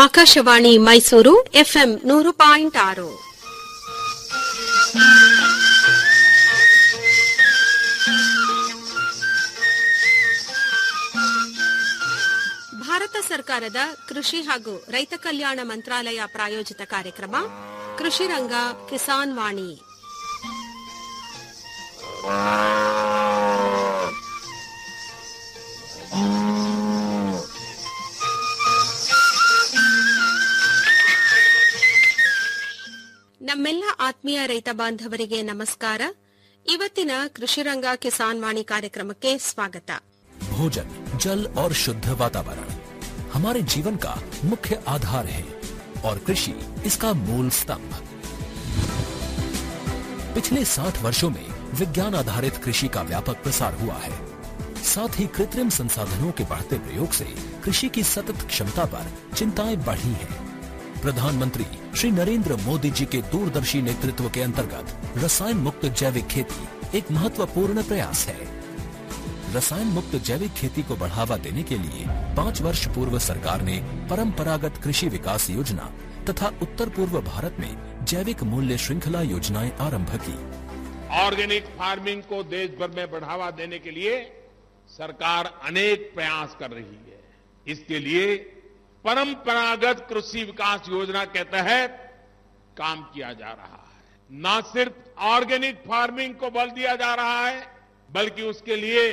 Akashvani Mysuru FM ನೂರು point ಆರು ಭಾರತ ಸರ್ಕಾರದ ಕೃಷಿ ಹಾಗೂ ರೈತ ಕಲ್ಯಾಣ ಮಂತ್ರಾಲಯ ಪ್ರಾಯೋಜಿತ ಕಾರ್ಯಕ್ರಮ ಕೃಷಿ ರಂಗ ಕಿಸಾನ್ ವಾಣಿ ನಮ್ಮೆಲ್ಲ ಆತ್ಮೀಯ ರೈತ ಬಾಂಧವರಿಗೆ ನಮಸ್ಕಾರ ಇವತ್ತಿನ ಕೃಷಿರಂಗ ಕಿಸಾನ್ ವಾಣಿ ಕಾರ್ಯಕ್ರಮಕ್ಕೆ ಸ್ವಾಗತ भोजन जल और शुद्ध वातावरण हमारे जीवन का मुख्य आधार है और कृषि इसका मूल स्तंभ पिछले 60 वर्षों में विज्ञान आधारित कृषि का व्यापक प्रसार हुआ है साथ ही कृत्रिम संसाधनों के बढ़ते प्रयोग से कृषि की सतत क्षमता पर चिंताएं बढ़ी हैं। प्रधानमंत्री श्री नरेंद्र मोदी जी के दूरदर्शी नेतृत्व के अंतर्गत रसायन मुक्त जैविक खेती एक महत्वपूर्ण प्रयास है रसायन मुक्त जैविक खेती को बढ़ावा देने के लिए पाँच वर्ष पूर्व सरकार ने परंपरागत कृषि विकास योजना तथा उत्तर पूर्व भारत में जैविक मूल्य श्रृंखला योजनाएं आरंभ की ऑर्गेनिक फार्मिंग को देश भर में बढ़ावा देने के लिए सरकार अनेक प्रयास कर रही है इसके लिए परंपरागत कृषि विकास योजना के तहत काम किया जा रहा है न सिर्फ ऑर्गेनिक फार्मिंग को बल दिया जा रहा है बल्कि उसके लिए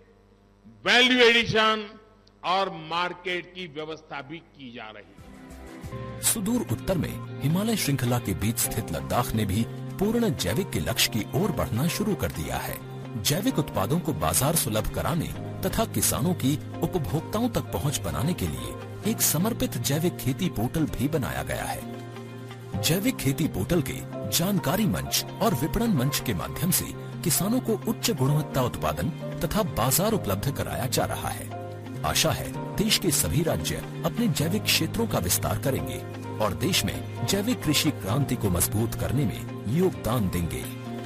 वैल्यू एडिशन और मार्केट की व्यवस्था भी की जा रही है सुदूर उत्तर में हिमालय श्रृंखला के बीच स्थित लद्दाख ने भी पूर्ण जैविक के लक्ष्य की ओर बढ़ना शुरू कर दिया है जैविक उत्पादों को बाजार सुलभ कराने तथा किसानों की उपभोक्ताओं तक पहुंच बनाने के लिए एक समर्पित जैविक खेती पोर्टल भी बनाया गया है जैविक खेती पोर्टल के जानकारी मंच और विपणन मंच के माध्यम से किसानों को उच्च गुणवत्ता उत्पादन तथा बाजार उपलब्ध कराया जा रहा है आशा है देश के सभी राज्य अपने जैविक क्षेत्रों का विस्तार करेंगे और देश में जैविक कृषि क्रांति को मजबूत करने में योगदान देंगे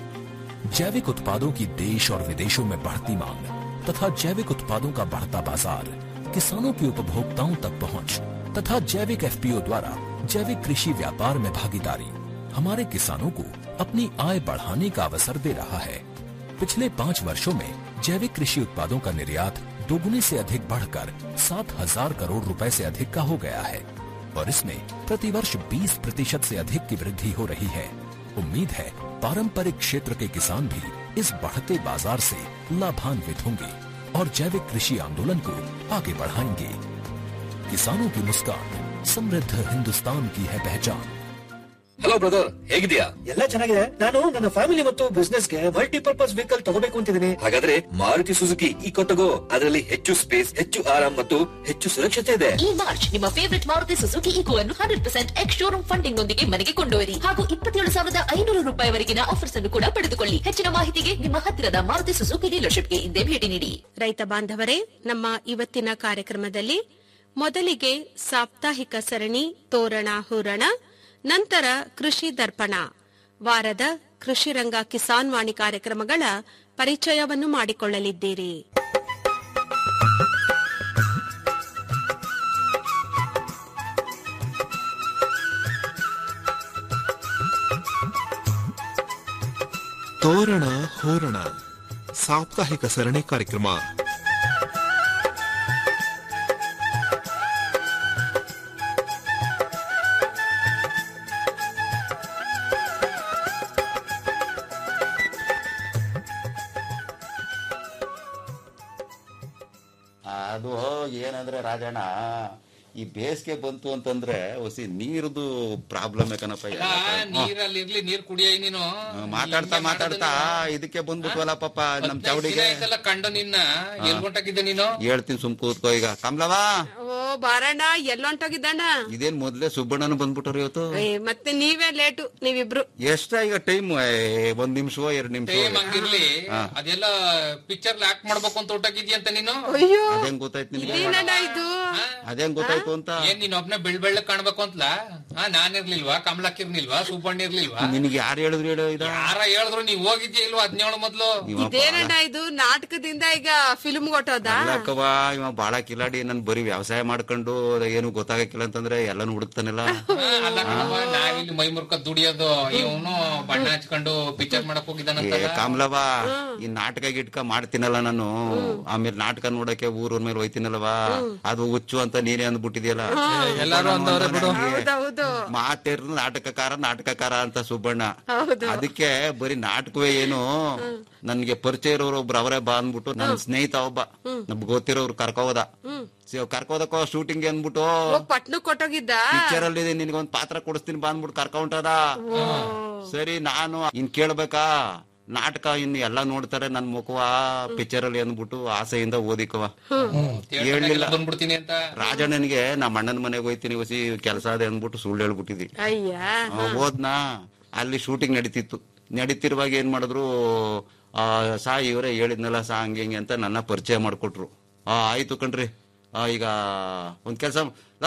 जैविक उत्पादों की देश और विदेशों में बढ़ती मांग तथा जैविक उत्पादों का बढ़ता बाजार किसानों की उपभोक्ताओं तक पहुंच तथा जैविक एफपीओ द्वारा जैविक कृषि व्यापार में भागीदारी हमारे किसानों को अपनी आय बढ़ाने का अवसर दे रहा है पिछले पाँच वर्षों में जैविक कृषि उत्पादों का निर्यात दोगुने से अधिक बढ़कर सात हजार करोड़ रुपए से अधिक का हो गया है और इसमें प्रतिवर्ष 20 प्रतिशत से अधिक की वृद्धि हो रही है उम्मीद है पारंपरिक क्षेत्र के किसान भी इस बढ़ते बाजार से लाभान्वित होंगे और जैविक कृषि आंदोलन को आगे बढ़ाएंगे किसानों की मुस्कान समृद्ध हिंदुस्तान की है पहचान ಹಲೋ ಬ್ರದರ್ ಹೇಗಿದ್ಯಾ ಎಲ್ಲ ಚೆನ್ನಾಗಿದೆ ನಾನು ನನ್ನ ಫ್ಯಾಮಿಲಿ ಮತ್ತು ಬಿಸ್ನೆಸ್ಗೆ ಮಲ್ಟಿಪರ್ಪಸ್ ವೆಹಿಕಲ್ ತಗೋಬೇಕು ಅಂತಿದ್ದೀನಿ ಹಾಗಾದ್ರೆ ಮಾರುತಿ ಸುಜುಕಿ ಈ ತಗೋ ಅದರಲ್ಲಿ ಹೆಚ್ಚು ಸ್ಪೇಸ್ ಹೆಚ್ಚು ಆರಾಮ್ ಮತ್ತು ಹೆಚ್ಚು ಸುರಕ್ಷತೆ ಇದೆ ಈ ಮಾರ್ಚ್ ನಿಮ್ಮ ಫೇವರಿಟ್ ಮಾರುತಿ ಸುಜುಕಿ ಈಕೋ ಅನ್ನು hundred percent ex showroom funding ನೊಂದಿಗೆ ಮನೆಗೆ ಕೊಂಡೊಯ್ಯಿರಿ ಹಾಗೂ ಇಪ್ಪತ್ತೇಳು ಸಾವಿರದ ಐನೂರು ರೂಪಾಯಿವರೆಗಿನ ಆಫರ್ಸ್ ಅನ್ನು ಕೂಡ ಪಡೆದುಕೊಳ್ಳಿ ಹೆಚ್ಚಿನ ಮಾಹಿತಿಗೆ ನಿಮ್ಮ ಹತ್ತಿರದ ಮಾರುತಿ ಸುಜುಕಿ ಡೀಲರ್ಶಿಪ್ಗೆ ಹಿಂದೆ ಭೇಟಿ ನೀಡಿ ರೈತ ಬಾಂಧವರೇ ನಮ್ಮ ಇವತ್ತಿನ ಕಾರ್ಯಕ್ರಮದಲ್ಲಿ ಮೊದಲಿಗೆ ಸಾಪ್ತಾಹಿಕ ಸರಣಿ ತೋರಣ ಹೂರಣ ನಂತರ ಕೃಷಿ ದರ್ಪಣ ವಾರದ ಕೃಷಿ ರಂಗ ಕಿಸಾನ್ ವಾಣಿ ಕಾರ್ಯಕ್ರಮಗಳ ಪರಿಚಯವನ್ನು ಮಾಡಿಕೊಳ್ಳಲಿದ್ದೀರಿ ತೋರಣ ಹೋರಣ ಸಾಪ್ತಾಹಿಕ ಸರಣಿ ಕಾರ್ಯಕ್ರಮ ಅದು ಏನಂದ್ರೆ ರಾಜಣ್ಣ ಈ ಬೇಸಿಗೆ ಬಂತು ಅಂತಂದ್ರೆ ಹೊಸಿ ನೀರ್ದು ಪ್ರಾಬ್ಲಮ್ ಕಣಪ್ಪ ಎಲ್ಲ ಕಡೆ. ನೀರಲ್ಲಿ ಇರ್ಲಿ ನೀರ್ ಕುಡಿಯ ನೀನು ಹ್ಮ್, ಮಾತಾಡ್ತಾ ಹಿಂಗೆ ಮಾತಾಡ್ತಾ ಮಾಡೋದು ಇದಕ್ಕೆ ಬಂದ್ಬಿಟ್ವಲ್ಲ ಪಾಪ ನಮ್ ಹದ್ನೈದ್ ದಿನ ಚೌಡಿಗೆ ಆಯ್ತಲ್ಲ ಕಂಡು ನಿನ್ನ ಎಲ್ ಹೊಂಟಾಗಿದ್ದೆ ನೀನು ಹೇಳ್ತೀನಿ ಸುಮ್ ಕೂತ್ಕೋ ಈಗ ಕಮಲವಾ ಓ ಬಾರಣ್ಣ ಎಲ್ಲೊಂಟೋಗಿದ್ದಣ್ಣ ಇದೇನ್ ಮೊದ್ಲೇ ಸುಬ್ಬಣ್ಣನ ಬಂದ್ಬಿಟ್ಟವ್ರು ಇವತ್ತು ಏ, ಮತ್ತೆ ನೀವೇ ಲೇಟು ನೀವಿಬ್ರು ಎಷ್ಟ ಈಗ ಟೈಮ್ ಒಂದ್ ನಿಮಿಷವೋ ಎರಡ್ ನಿಮಿಷ ಟೈಮ್ ಹಂಗಿರ್ಲಿ ಅದೆಲ್ಲ ಪಿಕ್ಚರ್ ಆಕ್ಟ್ ಮಾಡ್ಬೇಕು ಅಂತ ಹೊಂಟಾಗಿದ್ಯಂತ ನೀನು ಅಯ್ಯೋ ಅದೇನ್ ಗೊತ್ತಾಯ್ತು ನಿನ್ಗೆ ಇದೇನಣ್ಣ ಇದು ಅದೇನ್ ಗೊತ್ತಾಯ್ತು ಅಂತ ಏನ್ ನೀನ್ ಒಬ್ನೇ ಬೆಳ್ ಬೆಳ್ಳಕ್ ಕಾಣ್ಬೇಕು ಅಂತಲ ಹಾ ನಾನ್ ಇರ್ಲಿಲ್ವಾ ಕಮಲಕ್ ಇರ್ಲಿಲ್ವಾ ಸುಬ್ಬಣ್ಣ ಇರ್ಲಿಲ್ವಾ ನಿನಗೆ ಯಾರು ಹೇಳಿದ್ರು ಹೇಳು ಇದ ಯಾರ ಹೇಳಿದ್ರು ನೀವ್ ಹೋಗಿದ್ಯಾ ಇಲ್ವಾ ಹದಿನೇಳು ಮೊದ್ಲು ಇದೇನಣ್ಣ ಇದು ನಾಟಕದಿಂದ ಈಗ ಫಿಲ್ಮ್ ಕೊಟ್ಟೋದ ಅಲ್ಲಕ್ಕವ ಇವ ಬಾಳ ಕಿಲಾಡಿ ನನ್ ಬರೀ ವ್ಯವಸಾಯ ಮಾಡ್ಕ ಮಾಡ್ಕೊಂಡು ಏನು ಗೊತ್ತಾಗಕ್ಕಿಲ್ಲ ಅಂತಂದ್ರೆ ಎಲ್ಲಾನು ಹುಡುಕ್ತಾನೆಲ್ಲ ಅಲ್ಲ ಕಣವ್ವ, ನಾವಿಲ್ಲಿ ಮೈ ಮುರ್ಕ ದುಡಿಯೋದು ಇವನು ಬಣ್ಣ ಹಚ್ಕೊಂಡು ಪಿಕ್ಚರ್ ಮಾಡಕ್ ಏ ಹೋಗಿದ್ದಾನಂತಲ್ಲ ಕಾಮ್ಲವ ಈ ನಾಟಕ ಗಿಟ್ಕ ಮಾಡ್ತೀನಲ್ಲ ನಾನು ಆಮೇಲೆ ನಾಟಕ ನೋಡಕ್ಕೆ ಊರೂರ್ ಮೇಲೆ ಹೋಯ್ತೀನಲ್ವಾ ಅದು ಹುಚ್ಚು ಅಂತ ನೀನೇ ಅಂದ್ಬಿಟ್ಟಿದ್ಯಲ್ಲ ಎಲ್ಲಾರು ಅಂದವ್ರೆ ಬಿಡು ಹೌದೌದು ಮಾತೇರ್ ನಾಟಕಕಾರ ನಾಟಕಕಾರ ಅಂತ ಸುಬ್ಬಣ್ಣ ಹೌದು. ಅದಕ್ಕೆ ಬರೀ ನಾಟಕವೇ ಏನು ನನ್ಗೆ ಪರಿಚಯ ಇರೋರು ಒಬ್ರು ಅವರೇ ಬಾ ಅಂದ್ಬಿಟ್ಟು ನನ್ನ ಸ್ನೇಹಿತ ಒಬ್ಬ ನಮ್ಗೆ ಗೊತ್ತಿರೋರು ಕರ್ಕೋದ ಕರ್ಕೋದಕ್ಕೋ ಶೂಟಿಂಗ್ ಅಂದ್ಬಿಟ್ಟು ಹೋಗ್ ಪಟ್ನು ಕೊಟ್ಟೋಗಿದ್ದ ಪಿಕ್ಚರ್ ಅಲ್ಲಿ ನಿನಗೊಂದ್ ಪಾತ್ರ ಕೊಡಿಸ್ತೀನಿ ಬಾ ಅಂದ್ಬಿಟ್ಟು ಕರ್ಕೊಂಟದ ಸರಿ ನಾನು ಇನ್ ಕೇಳ್ಬೇಕಾ ನಾಟಕ ಇನ್ ಎಲ್ಲಾ ನೋಡ್ತಾರೆ ನನ್ ಮುಖವ ಪಿಕ್ಚರ್ ಅಲ್ಲಿ ಅಂದ್ಬಿಟ್ಟು ಆಸೆಯಿಂದ ಓದಿಕವ ಹೇಳ್ಲಿಲ್ಲ ಬಂದ್ಬಿಡ್ತೀನಿ ಅಂತ ರಾಜಣ್ಣನಿಗೆ ನಮ್ಮ ಅಣ್ಣನ ಮನೆಗೆ ಹೋಯ್ತೀನಿ ಹೊಸಿ ಕೆಲಸ ಅದೇ ಅಂದ್ಬಿಟ್ಟು ಸುಳ್ಳು ಹೇಳ್ಬಿಟ್ಟಿದ್ವಿ ಅಯ್ಯ ಆ, ಹೋದ್ನಾ ಅಲ್ಲಿ ಶೂಟಿಂಗ್ ನಡೀತಿತ್ತು ನಡೀತಿರುವಾಗ ಏನ್ ಮಾಡಿದ್ರು ಆ, ಸಾ ಇವರೇ ಹೇಳಿದ್ನಲ್ಲ ಸಾ ಹಂಗೆ ಹಿಂಗೆ ಅಂತ ನನ್ನ ಪರಿಚಯ ಮಾಡ್ಕೊಟ್ರು ಆ ಆಯ್ತು ಕಣ್ರಿ ಆ, ಈಗ ಒಂದ್ ಕೆಲಸ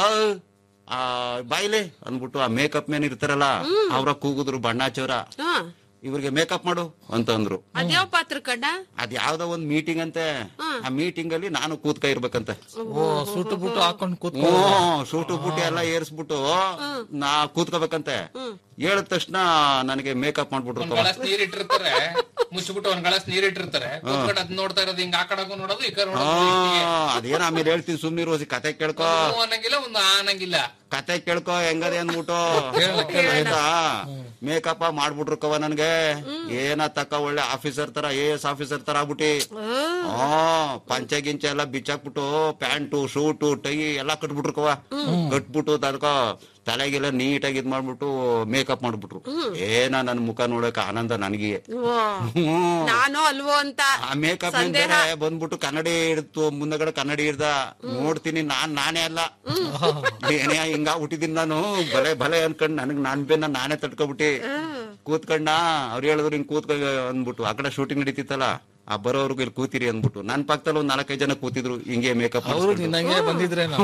ಆ ಬಾಯ್ಲೆ ಅಂದ್ಬಿಟ್ಟು ಆ ಮೇಕಪ್ ಮ್ಯಾನ್ ಇರ್ತಾರಲ್ಲ ಅವ್ರ ಕೂಗುದ್ರು ಬಣ್ಣ ಹಚ್ಚೋರ ಹಾ ಇವ್ರಿಗೆ ಮೇಕಪ್ ಮಾಡು ಅಂತಂದ್ರು ಅದ್ಯಾವ ಪಾತ್ರ ಕಣ್ಣ ಅದ್ ಯಾವ್ದೋ ಒಂದ್ ಮೀಟಿಂಗ್ ಅಂತೆ ಆ ಮೀಟಿಂಗ್ ಅಲ್ಲಿ ನಾನು ಕೂತ್ಕ ಇರ್ಬೇಕಂತೆ ಓ ಸುಟ್ಟು ಬುಟ್ಟು ಹಾಕೊಂಡ್ ಕೂತ್ ಹ್ಮ್ ಸೂಟು ಬೂಟಿ ಎಲ್ಲ ಏರ್ಸ್ಬಿಟ್ಟು ನಾ ಕೂತ್ಕೋಬೇಕಂತೆ ಹೇಳಿದ ತಕ್ಷಣ ನನಗೆ ಮೇಕಪ್ ಮಾಡ್ಬಿಟ್ರು ಒಂದ್ ಗಳಸ್ ನೀರ್ ಇಟ್ಟಿರ್ತಾರೆ ಮುಚ್ಚಿಬಿಟ್ಟು ಒಂದ್ ಗಳಸ್ ನೀರ್ ಇಟ್ಟಿರ್ತಾರೆ ಕೂತ್ಕೊಂಡು ಅದ್ ನೋಡ್ತಾ ಇರೋದು ಹಿಂಗ ಆ ಕಡೆಗೂ ನೋಡೋದು ಈ ಕಡೆ ಆ, ನೋಡೋದು ಅದೇನ ಆಮೇಲೆ ಹೇಳ್ತೀನಿ ಸುಮ್ನಿ ರೋಸಿ ಕತೆ ಕೇಳ್ಕೊ ಒಂದು ಅನ್ನಂಗಿಲ್ಲ ಒಂದು ಆ ಅನ್ನಂಗಿಲ್ಲ ಕತೆ ಕೇಳ್ಕೊ ಹೆಂಗದೆ ಅಂದ್ಬಿಟ್ಟು ಆಯ್ತಾ ಮೇಕಪ್ ಮಾಡ್ಬಿಟ್ರು ಕವ ನನ್ಗೆ ಏನ ತಕ್ಕ ಒಳ್ಳೆ ಆಫೀಸರ್ ತರ ಎ ಎಸ್ ಆಫೀಸರ್ ತರ ಆಗ್ಬಿಟ್ಟಿ ಹಾ ಪಂಚೆ ಗಿಂಚೆ ಎಲ್ಲ ಬಿಚ್ಚಾಕ್ಬಿಟ್ಟು ಪ್ಯಾಂಟು ಶೂಟು ಟೈ ಎಲ್ಲಾ ಕಟ್ಬಿಟ್ರು ಕವ ಕಟ್ಬಿಟ್ಟು ಅದಕ್ಕ ತಲೆಗೆಲ್ಲ ನೀಟಾಗಿ ಇದ್ ಮಾಡ್ಬಿಟ್ಟು ಮೇಕಪ್ ಮಾಡ್ಬಿಟ್ರು ಏನ ನನ್ ಮುಖ ನೋಡಕ್ ಆನಂದ ನನಗೆ ಓ, ನಾನು ಅಲ್ವೋ ಅಂತ ಆ ಮೇಕಪ್ ಬೇರೆ ಬಂದ್ಬಿಟ್ಟು ಕನ್ನಡಿ ಹಿಡ್ತು ಮುಂದಗಡೆ ಕನ್ನಡಿ ಹಿಡ್ದ ನೋಡ್ತೀನಿ ನಾನ್ ನಾನೇ ಅಲ್ಲ ಏನೇ ಹಿಂಗ ಹುಟ್ಟಿದೀನಿ ನಾನು ಭಲೆ ಭಲೆ ಅನ್ಕೊಂಡ್ ನನಗ್ ನಾನ್ ಬೇನ ನಾನೇ ತಡ್ಕೊಬಿಟ್ಟಿ ಕೂತ್ಕೊಂಡ ಅವ್ರು ಹೇಳಿದ್ರು ಹಿಂಗ್ ಕೂತ್ಕೊ ಅಂದ್ಬಿಟ್ಟು ಆ ಕಡೆ ಶೂಟಿಂಗ್ ನಡೀತಿತ್ತಲ್ಲ ಆ ಬರೋರ್ಗು ಇಲ್ಲಿ ಕೂತಿರಿ ಅಂದ್ಬಿಟ್ಟು ನನ್ ಪಕ್ಕದಲ್ಲಿ ಒಂದ್ ನಾಲ್ಕೈದು ಜನ ಕೂತಿದ್ರು ಹಿಂಗೆ ಮೇಕಪ್ ಅವರು ನಿನ್ನಂಗೆ ಬಂದಿದ್ರೇನೋ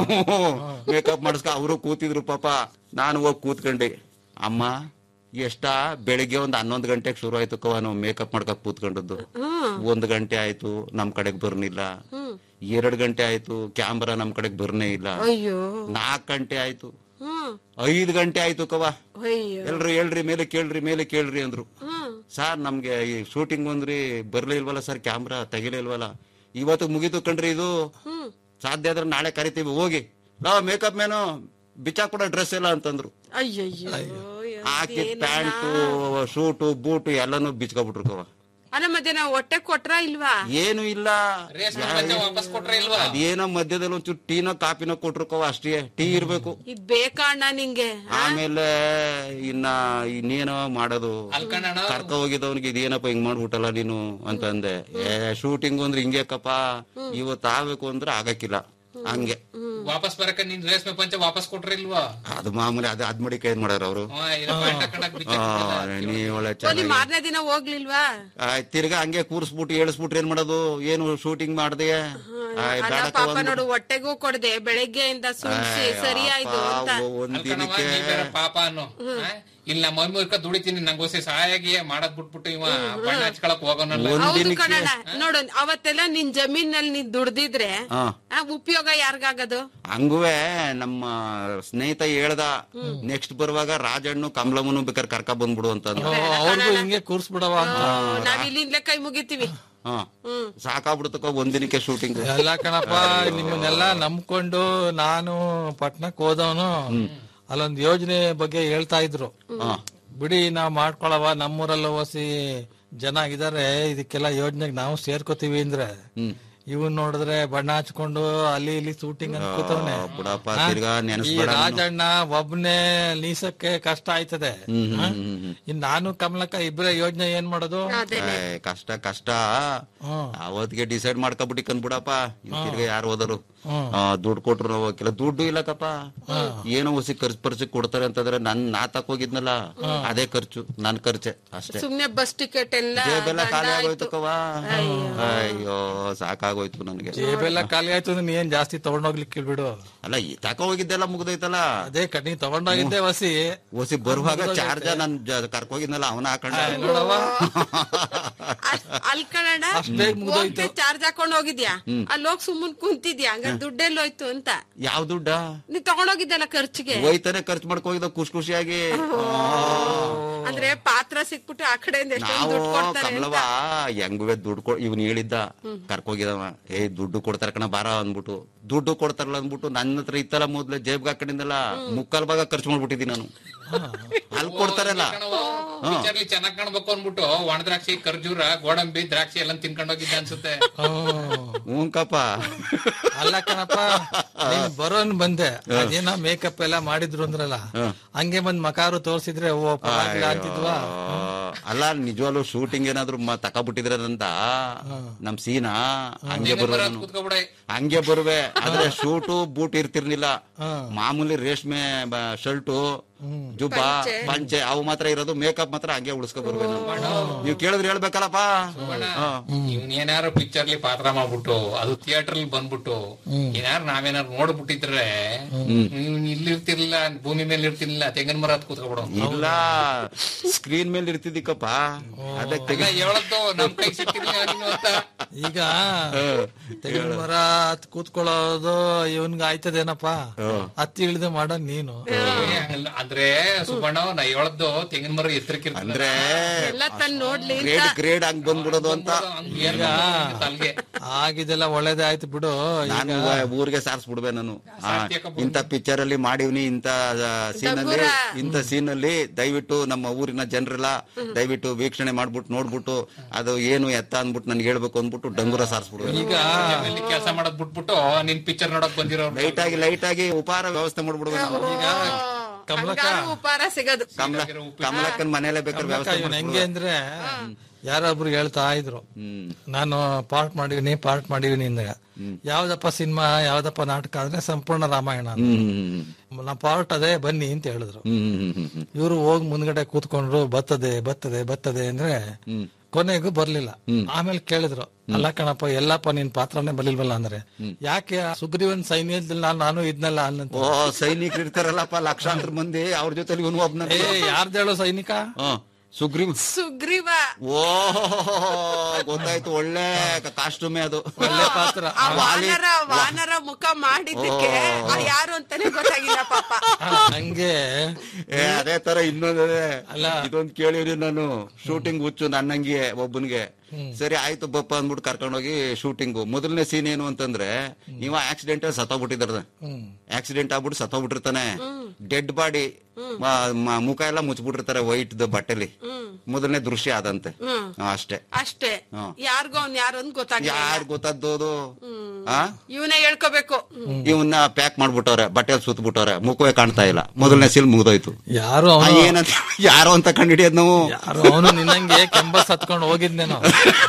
ಮೇಕಪ್ ಮಾಡಿಸ್ಕ ಅವರು ಕೂತಿದ್ರು ಪಾಪ ನಾನು ಹೋಗಿ ಕೂತ್ಕೊಂಡೆ ಅಮ್ಮ ಎಷ್ಟ ಬೆಳಿಗ್ಗೆ ಒಂದ್ ಹನ್ನೊಂದ್ ಗಂಟೆಗೆ ಶುರು ಆಯ್ತು ಕವ ನಾವು ಮೇಕಪ್ ಮಾಡ್ಕೊಂಡ್ ಕೂತ್ಕೊಂಡದ್ದು ಒಂದ್ ಗಂಟೆ ಆಯ್ತು ನಮ್ ಕಡೆಗ್ ಬರ್ನಿಲ್ಲ ಎರಡ್ ಗಂಟೆ ಆಯ್ತು ಕ್ಯಾಮ್ರಾ ನಮ್ ಕಡೆಗ್ ಬರ್ನೇ ಇಲ್ಲ ಅಯ್ಯೋ ನಾಲ್ಕ್ ಗಂಟೆ ಆಯ್ತು ಹ್ಮ್ ಐದ್ ಗಂಟೆ ಆಯ್ತು ಕವ ಅಯ್ಯೋ ಎಲ್ರು ಹೇಳ್ರಿ ಮೇಲೆ ಕೇಳ್ರಿ ಮೇಲೆ ಕೇಳ್ರಿ ಅಂದ್ರು ಹ್ಮ್ ಸರ್ ನಮ್ಗೆ ಈ ಶೂಟಿಂಗ್ ಬಂದ್ರಿ ಬರ್ಲೇ ಇಲ್ವಲ್ಲ ಸರ್ ಕ್ಯಾಮ್ರಾ ತೆಗಿಲೇ ಇಲ್ವಲ್ಲ ಇವತ್ತು ಮುಗೀತು ಕಣ್ರಿ ಇದು ಹ್ಮ್ ಸಾಧ್ಯ ಆದ್ರೆ ನಾಳೆ ಕರಿತೀವಿ ಹೋಗಿ ನಾವ್ ಮೇಕಪ್ ಮೇನು ಬಿಚ್ಚಾಕೊಡೋ ಡ್ರೆಸ್ ಎಲ್ಲ ಅಂತಂದ್ರು ಅಯ್ಯಯ್ಯೋ ಹಾಕಿದ್ ಪ್ಯಾಂಟು ಶೂಟು ಬೂಟು ಎಲ್ಲಾನು ಬಿಚ್ಕೊಬಿಟ್ರು ಕವ ಅಲ್ಲ ಮತ್ತೆ ನಾವು ಹೊಟ್ಟೆ ಕೊಟ್ರ ಇಲ್ವಾ ಏನು ಇಲ್ಲ ರೇಷ್ಮೆ ಪಂಚೆ ವಾಪಸ್ ಕೊಟ್ರೆ ಇಲ್ವಾ ಅದೇನೋ ಮಧ್ಯದಲ್ಲಿ ಒಂಚೂರು ಟೀನೋ ಕಾಪಿನೋ ಕೊಟ್ರು ಕವ ಅಷ್ಟೇ ಟೀ ಇರ್ಬೇಕು ಇದ್ ಬೇಕಾ ಅಣ್ಣ ನಿಂಗೆ ಆಮೇಲೆ ಇನ್ನ ಇನ್ನೇನೋ ಮಾಡೋದು ಅಲ್ಕಣ್ಣ ಕರ್ಕ ಹೋಗಿದ್ದವನಿಗೆ ಇದೇನಪ್ಪ ಹಿಂಗ್ ಮಾಡ್ಬಿಟ್ಟಲ್ಲ ನೀನು ಅಂತಂದೆ ಏ ಶೂಟಿಂಗ್ ಅಂದ್ರೆ ಹಿಂಗ್ಯಾಕಪ್ಪ ಇವತ್ತು ಆಗ್ಬೇಕು ಅಂದ್ರೆ ಆಗಕ್ಕಿಲ್ಲ ಹಂಗೆ ವಾಪಸ್ ಬರಕ ನಿನ್ ರೇಷ್ಮೆ ಪಂಚೆ ವಾಪಸ್ ಕೊಟ್ರೆ ಇಲ್ವಾ ಅದು ಮಾಮೂಲಿ ಅದು ಅದ್ ಮಡಿಕೆ ಏನ್ ಮಾಡ್ಯಾರ ಅವರು ಹಾ, ಇಲ್ಲ ಪ್ಯಾಂಟ್ ಹಾಕೊಂಡಾಕ್ ಬಿಚ್ಚ ನೀ ಒಳ್ಳೆ ಓ, ನೀ ಚೆನ್ನಾಗಿ ಮಾರನೇ ದಿನ ಹೋಗ್ಲಿಲ್ವಾ ಆಯ್ತ್ ತಿರ್ಗಾ ಹಂಗೆ ಕೂರ್ಸ್ಬಿಟ್ಟು ಏಳಿಸ್ಬಿಟ್ರೆ ಏನ್ ಮಾಡೋದು ಏನು ಶೂಟಿಂಗ್ ಮಾಡ್ದೆ ಆಯ್ ಅಲ್ಲ ಬೇಡಕ್ಕ ಪಾಪ ಒಂದು- ನೋಡು ಹೊಟ್ಟೆಗೂ ಕೊಡ್ದೆ ಬೆಳಗ್ಗೆಯಿಂದ ಸುಳ್ಸಿ ಆಯ್ ಸರಿ ಆಯ್ತು ಅಪ್ಪ, ಅಂತ ಒಂದ್ ಅಲ್ಕಣವ್ವ, ದಿನಕ್ಕೆ ನೀ ಬೇರೆ ಪಾಪ ಅನ್ನು ಆ? ಇಲ್ಲಿ ನಮ್ಮ ಮಮ್ಮಿ ಇರ್ಕ ದುಡಿತೀನಿ ನಂಗೋಸಿ ಸಹಾಯಾಗಿ ಮಾಡದ್ ಬಿಟ್ಬಿಟ್ಟು ಇವ ಬಣ್ಣ ಹಚ್ಕೊಳಕ್ ಹೋಗೋನಲ್ಲ ಒಂದ್ ಹೌದು ದಿನಕ್ಕೆ ಕಣಣ್ಣ ನೋಡು ಅವತ್ತೆಲ್ಲ ನಿನ್ ಜಮೀನಲ್ಲಿ ನೀನ್ ದುಡ್ದಿದ್ರೆ ಹಾ ಆ, ಉಪಯೋಗ ಯಾರಿಗಾಗದು ಹಂಗುವೆ ನಮ್ಮ ಸ್ನೇಹಿತ ಹೇಳ್ದ ನೆಕ್ಸ್ಟ್ ಬರುವಾಗ ರಾಜಣ್ಣು ಕಮಲಮ್ಮನು ಬೇಕಾದ್ರೆ ಕರ್ಕ ಬಂದ್ಬಿಡು ಅಂತಂದ್ರು ಅವ್ರಿಗೂ ಹಿಂಗೆ ಕೂರ್ಸ್ಬಿಡವ ಅಂತ ನಾವ್ ಇಲ್ಲಿಂದಲೇ ಕೈ ಮುಗಿತೀವಿ ಹಾ ಸಾಕಾಗ್ಬಿಡ್ತಕ್ಕ ಒಂದ್ ದಿನಕ್ಕೆ ಶೂಟಿಂಗ್ ಎಲ್ಲ ಕಣಪ್ಪ ನಿಮ್ಮನ್ನೆಲ್ಲ ನಂಬ್ಕೊಂಡು ನಾನು ಪಟ್ನಕ್ ಹೋದವನು ಅಲ್ಲೊಂದ್ ಯೋಜನೆ ಬಗ್ಗೆ ಹೇಳ್ತಾ ಇದ್ರು ಬಿಡಿ ನಾವ್ ಮಾಡ್ಕೊಳವ ನಮ್ಮೂರಲ್ಲ ಓಸಿ ಜನ ಇದಾರೆ ಇದಕ್ಕೆಲ್ಲ ಯೋಜನೆಗೆ ನಾವು ಸೇರ್ಕೋತೀವಿ ಅಂದ್ರೆ ಇವನ್ ನೋಡಿದ್ರೆ ಬಣ್ಣ ಹಚ್ಕೊಂಡು ಅಲ್ಲಿ ಇಲ್ಲಿ ಶೂಟಿಂಗ್ ಅಂತ ಕೂತವ್ನೆ ಬಿಡಪ್ಪ ಹಾ? ತಿರ್ಗಾ ಈ ನೆನೆಸ್ಬೇಡ ನೀನು. ರಾಜಣ್ಣ ಒಬ್ನೇ ನೀಸಕ್ಕೆ ಕಷ್ಟ ಆಯ್ತದೆ ಹ್ಮ್, ಹಾ? ಹ್ಮ್, ಹ್ಮ್, ಹ್ಮ್. ಇನ್ ನಾನು ಕಮಲಕ್ಕ ಇಬ್ರೇ ಯೋಜನೆ ಏನ್ ಮಾಡೋದು ಏ, ಕಷ್ಟ ಕಷ್ಟ ಹ್ಮ್. ಅವತ್ತಿಗೆ ಡಿಸೈಡ್ ಮಾಡ್ಕೊಬಿಟ್ಟಿ ಕಂದ್ಬಿಡಪ್ಪ ಇನ್ ತಿರ್ಗಾ ಯಾರು ಹೋದರು ಹ್ಮ್. ದುಡ್ಡು ಕೊಟ್ರು ನಾವು ಕೆಲ ದುಡ್ಡು ಇಲ್ಲಕಪ್ಪ ಏನೋ ಹೊಸಿ ಖರ್ಚು ಪರ್ಚು ಕೊಡ್ತಾರೆ ಅಂತಂದ್ರೆ ನನ್ ನಾ ತಕೋಗಿದ್ನಲ್ಲ ಅದೇ ಖರ್ಚು ನನ್ ಖರ್ಚೆ ಅಷ್ಟೇ ಸುಮ್ನೆ ಬಸ್ ಟಿಕೆಟ್ ಎಲ್ಲ ಜೇಬೆಲ್ಲ ದಂಡ ಖಾಲಿ ಆಯ್ತು. ಆಗೋಯ್ತು ಕವ ಅಯ್ಯೋ ಸಾಕಾಗೋಯ್ತು ಆಗೋಯ್ತು ನನಗೆ ಜೇಬೆಲ್ಲ ಖಾಲಿ ಆಯ್ತು ಅಂದ್ರೆ ನೀನ್ ಜಾಸ್ತಿ ತಗೊಂಡೋಗ್ಲಿಕ್ಕೆ ಬಿಡು ಅಲ್ಲ ಈ ತಕ ಹೋಗಿದ್ದೆಲ್ಲ ಮುಗ್ದೈತಲ್ಲ ಅದೇ ಕ- ನೀ ತಗೊಂಡೋಗಿದ್ದೆ ವಸಿ ಓಸಿ ಬರುವಾಗ ಚಾರ್ಜ ನನ್ ಕರ್ಕೋಗಿದ್ನಲ್ಲ ಅವನ ಹಾಕೊಂಡ ನೋಡವ್ವ ಅಲ್ ಕಣಣ್ಣ ಅಷ್ಟ್ ಬೇಗ ಮುಗ್ದೋಯ್ತು. ಚಾರ್ಜ್ ಹಾಕೊಂಡ್ ಹೋಗಿದ್ಯಾ ಅಲ್ಲಿ ಹೋಗ್ ಸುಮ್ಮನ್ ಕುಂತಿದ್ಯಾ ಹಂಗ ದುಡ್ಡೆಲ್ಲೋಯ್ತು ಅಂತ ಯಾವ ದುಡ್ಡ ನೀ ತಗೊಂಡೋಗಿದ್ದಲ್ಲ ಖರ್ಚಿಗೆ ಹೋಯ್ತಾನೆ ಖರ್ಚು ಮಾಡ್ಕೋಗಿದ್ದ ಖುಷಿ ಖುಷಿಯಾಗಿ ಅಂದ್ರೆ ಪಾತ್ರ ಸಿಕ್ಬಿಟ್ಟು ಆ ಕಡೆಯಿಂದ ಎಷ್ಟೊಂದು ನಾವು ದುಡ್ಡು ಕೊಡ್ತಾರೆ ಅಂತ ಕಮಲವ ಹೆಂಗುವೆ ದುಡ್ಡು ಕೊ ಇವ್ನು ಹೇಳಿದ್ದ ಕರ್ಕೋಗಿದವ ಏ ದುಡ್ಡು ಕೊಡ್ತಾರ ಕಣ ಬಾರ ಅಂದ್ಬಿಟ್ಟು ದುಡ್ಡು ಕೊಡ್ತಾರಲ್ಲ ಅಂದ್ಬಿಟ್ಟು ನನ್ನ ಹತ್ರ ಇತ್ತಲ್ಲ ಮೊದ್ಲು ಜೇಬ್ಗೆ ಹಾಕೊಂಡಿದ್ದಲ್ಲ ಮುಕ್ಕಾಲ್ ಭಾಗ ಖರ್ಚು ಮಾಡ್ಬಿಟ್ಟಿದ್ದೀನಿ ನಾನು ಅಲ್ಲಿ ಕೊಡ್ತಾರಲ್ಲ ಪಿಕ್ಚರ್ಲಿ ಚೆನ್ನಾಗ್ ಕಾಣ್ಬೇಕು ಅನ್ಬಿಟ್ಟು ಒಣ ದ್ರಾಕ್ಷಿ ಖರ್ಜೂರ ಗೋಡಂಬಿ ದ್ರಾಕ್ಷಿ ಎಲ್ಲ ತಿನ್ಕೊಂಡು ಹೋಗಿದ್ದೆ ಅನ್ಸುತ್ತೆ ಹ್ಞೂಕಪ್ಪ ಅಲ್ಲ ಕಣಪ್ಪ ನೀನ್ ಬರೋನ್ ಬಂದೆ ಅದೇನೋ ಮೇಕಪ್ ಎಲ್ಲ ಮಾಡಿದ್ರು ಅಂದ್ರಲ್ಲ ಹಂಗೆ ಬಂದ್ ಮಕಾರು ತೋರ್ಸಿದ್ರೆ ಓ ಪರವಾಗಿಲ್ಲ ಅಂತಿದ್ವಾ ಅಲ್ಲ ನಿಜವಾಗ್ಲು ಶೂಟಿಂಗ್ ಏನಾದ್ರು ಮ- ತಕಬಿಟ್ಟಿದ್ರಂತ ನಮ್ ಸೀನಾ ಹಂಗೆ ಬರುವೆ ನಾನು ಕೂತ್ಕೊಬಿಡೆ ಹಂಗೆ ಬರುವೆ ಆದ್ರೆ ಶೂಟು ಬೂಟ್ ಇರ್ತಿರ್ಲಿಲ್ಲ ಮಾಮೂಲಿ ರೇಷ್ಮೆ ಶರ್ಟು ಜುಬ್ಬ ಪಂಚೆ ಅವು ಮಾತ್ರ ಇರೋದು ಮೇಕಪ್ ಮಾತ್ರ ಹಂಗೆ ಉಳಿಸ್ಕೊ ಬರುವೆ ನಾನು ನೀವ್ ಕೇಳಿದ್ರೆ ಹೇಳ್ಬೇಕಲ್ಲಪ್ಪ ಹಾ. ಇವ್ನ ಏನಾರು ಪಿಕ್ಚರ್ಲಿ ಪಾತ್ರ ಮಾಡ್ಬಿಟ್ಟು ಅದು ಥಿಯೇಟರ್ ಬಂದ್ಬಿಟ್ಟು ಏನಾರು ನಾವೇನಾರು ನೋಡ್ಬಿಟ್ಟಿದ್ರೆ ಇವ್ನ್ ಇಲ್ಲಿರ್ತಿರ್ಲಿಲ್ಲ ಭೂಮಿ ಮೇಲೆ ಇರ್ತಿರ್ಲಿಲ್ಲ ತೆಂಗಿನ ಮರ ಹತ್ ಕೂತ್ಕೊಬಿಡೋ ಇಲ್ಲ ಸ್ಕ್ರೀನ್ ಮೇಲೆ ಇರ್ತಿದ್ದಿಕ್ಕಪ್ಪ ಅದಕ್ಕೆ ಅಲ್ಲ ಹೇಳದ್ದು ನಮ್ ಕೈ ಸಿಕ್ಕಿರ್ಲಿಲ್ಲ ನೀನು ಅಂತ ಈಗ ತೆಂಗಿನ ಮರ ಹತ್ ಕೂತ್ಕೊಳ್ಳೋದು ಇವನ್ಗ ಆಯ್ತದೇನಪ್ಪ ಹತ್ತಿ ಇಳಿದು ಮಾಡೋ ನೀನು ಅಲ್ಲ, ಅಂದ್ರೆ ಸುಬ್ಬಣ್ಣ ನಾ ಹೇಳದ್ದು ತೆಂಗಿನ ಮರ ಎತ್ತರಕ್ಕೆ ಅಂದ್ರೆ ಎಲ್ಲ ತನ್ ನೋಡ್ಲಿ ಅಂತ ಗ್ರೇಡ್ ಗ್ರೇಡ್ ಹಂಗ್ ಬಂದ್ಬಿಡೋದು ಅಂತ ಅಲ್ಗೆ ಆಗಿದೆಲ್ಲ ಒಳ್ಳೇದೇ ಆಯ್ತು ಬಿಡು ನಾನು ಊರಿಗೆ ಸಾರಿಸ್ಬಿಡ್ಬೆ ನಾನು ಆ, ಇಂಥ ಪಿಕ್ಚರ್ ಅಲ್ಲಿ ಮಾಡಿವ್ನಿ ಇಂಥ ಸೀನ್ ಅಲ್ಲಿ ಇಂಥ ಸೀನ್ ಅಲ್ಲಿ ದಯವಿಟ್ಟು ನಮ್ಮ ಊರಿನ ಜನರೆಲ್ಲ ದಯವಿಟ್ಟು ವೀಕ್ಷಣೆ ಮಾಡ್ಬಿಟ್ಟು ನೋಡ್ಬಿಟ್ಟು ಅದು ಏನು ಎತ್ತ ಅಂದ್ಬಿಟ್ಟು ನನ್ಗೆ ಹೇಳ್ಬೇಕು ಅಂದ್ಬಿಟ್ಟು ಡಂಗುರ ಸಾರಿಸ್ಬಿಡ್ಬೇಕು ಈಗ ಕೆಲಸ ಮಾಡೋದ್ ಬಿಟ್ಬಿಟ್ಟು ನಿನ್ ಪಿಕ್ಚರ್ ನೋಡಕ್ ಬಂದಿರೋ ಲೈಟ್ ಆಗಿ ಲೈಟ್ ಆಗಿ ಉಪಹಾರ ವ್ಯವಸ್ಥೆ ಮಾಡ್ಬಿಡ್ಬೇಕು ನಾವು ಈಗ ಕಮಲಕ್ಕ ಹಂಗಾರು ಉಪಹಾರ ಸಿಗೋದು ಕಮಲ ಕಮಲಕ್ಕನ್ ಮನೇಲೆ ಬೇಕಾದ್ರೆ ಕಮಲಕ್ಕ ವ್ಯವಸ್ಥೆ ಇವನ್ ಹೆಂಗೆ ಮಾಡ್ಬಿಡ್ಬೇಕು. ಅಂದ್ರೆ ಯಾರೊಬ್ರು ಹೇಳ್ತಾ ಇದ್ರು ಹ್ಮ್ ನಾನು ಪಾರ್ಟ್ ಮಾಡಿದೀನಿ ಪಾರ್ಟ್ ಮಾಡಿದೀನಿ ಅಂದಾಗ ಯಾವ್ದಪ್ಪ ಸಿನಿಮಾ ಯಾವ್ದಪ್ಪ ನಾಟಕ ಅಂದ್ರೆ ಸಂಪೂರ್ಣ ರಾಮಾಯಣ ಅಂತ. ಹ್ಮ್ ನಾ ಪಾರ್ಟ್ ಅದೇ ಬನ್ನಿ ಅಂತ ಹೇಳಿದ್ರು ಹ್ಮ್ ಹ್ಮ್ ಹ್ಮ್ ಹ್ಮ್ ಇವರು ಹೋಗಿ ಮುಂದ್ಗಡೆ ಕೂತ್ಕೊಂಡ್ರು ಬರ್ತದೆ ಬರ್ತದೆ ಬರ್ತದೆ ಅಂದ್ರೆ ಕೊನೆಗೂ ಬರ್ಲಿಲ್ಲ ಆಮೇಲೆ ಕೇಳಿದ್ರು ಅಲ್ಲ ಕಣಪ್ಪ ಎಲ್ಲಪ್ಪ ನಿನ್ ಪಾತ್ರನೇ ಬರ್ಲಿಲ್ವಲ್ಲ ಅಂದ್ರೆ ಯಾಕೆ ಸುಗ್ರೀವನ್ ಸೈನ್ಯದಲ್ಲಿ ನಾನು ನಾನು ಇದ್ನಲ್ಲ ಅನ್ನಂತ ಓ ಸೈನಿಕರು ಇರ್ತಾರಲ್ಲಪ್ಪ ಲಕ್ಷಾಂತರ ಮಂದಿ ಅವ್ರ ಜೊತೆಲಿ ಇವನು ಒಬ್ನ ಏ ಯಾರ್ದೇಳು ಸೈನಿಕ ಸುಗ್ರೀವ್ ಸುಗ್ರೀವ ಓ ಗೊತ್ತಾಯ್ತು ಒಳ್ಳೆ ಕಾಸ್ಟ್ಯೂಮೇ ಅದು ಒಳ್ಳೆ ಪಾತ್ರ ಆ ವಾನರ ವಾನರ ಮುಖ ಮಾಡಿದ್ದಕ್ಕೆ ಆ ಯಾರು ಅಂತಾನೆ ಗೊತ್ತಾಗಿಲ್ಲ ಪಾಪ ಹಂಗೆ ಏ ಅದೇ ತರ ಇನ್ನೊಂದೇ ಅಲ್ಲ. ಇದೊಂದ್ ಕೇಳಿವ್ರಿ ನಾನು ಶೂಟಿಂಗ್ ಹುಚ್ಚು ನನ್ನಂಗೆ ಒಬ್ಬನಿಗೆ ಸರಿ ಆಯ್ತು ಬಪ್ಪ ಅಂದ್ಬಿಟ್ಟು ಕರ್ಕೊಂಡೋಗಿ ಶೂಟಿಂಗು ಮೊದಲನೇ ಸೀನ್ ಏನು ಅಂತಂದ್ರೆ ಇವ ಆಕ್ಸಿಡೆಂಟ್ ಸತ್ತೋಗ್ಬಿಟ್ಟಿದಾರ ಆಕ್ಸಿಡೆಂಟ್ ಆಗ್ಬಿಟ್ಟು ಸತ್ತೋಗ್ಬಿಟ್ಟಿರ್ತಾನೆ ಡೆಡ್ ಬಾಡಿ ಮುಖ ಎಲ್ಲ ಮುಚ್ಚಿಬಿಟ್ಟಿರ್ತಾರೆ ವೈಟ್ ಬಟ್ಟೆಲಿ ಮೊದಲನೇ ದೃಶ್ಯ ಆದಂತೆ ಹಾ, ಅಷ್ಟೇ ಅಷ್ಟೇ ಹಾ. ಯಾರಿಗೋ ಅವ್ನ್ ಯಾರು ಅಂತ ಗೊತ್ತಾಗಿಲ್ಲ ಯಾರ್ ಗೊತ್ತದ್ದು ಆ ಇವನೇ ಹೇಳ್ಕೋಬೇಕು ಇವನ್ನ ಪ್ಯಾಕ್ ಮಾಡ್ಬಿಟ್ಟವ್ರೆ ಬಟ್ಟೆಲ್ ಸುತ್ತಬಿಟ್ಟವ್ರೆ ಮುಖವೇ ಕಾಣ್ತಾ ಇಲ್ಲ ಮೊದಲನೇ ಸೀಲ್ ಮುಗ್ದೋಯ್ತು ಯಾರು ಆ, ಅವನು ಏನಂತ ಯಾರೋ ಅಂತ ಕಂಡಿಡಿಯೋದ್ ನಾವು ಯಾರು ಅವನು ನಿನ್ನಂಗೆ ಕೆಂಬಸ್ ಹತ್ಕೊಂಡು ಹೋಗಿದ್ನೇನೋ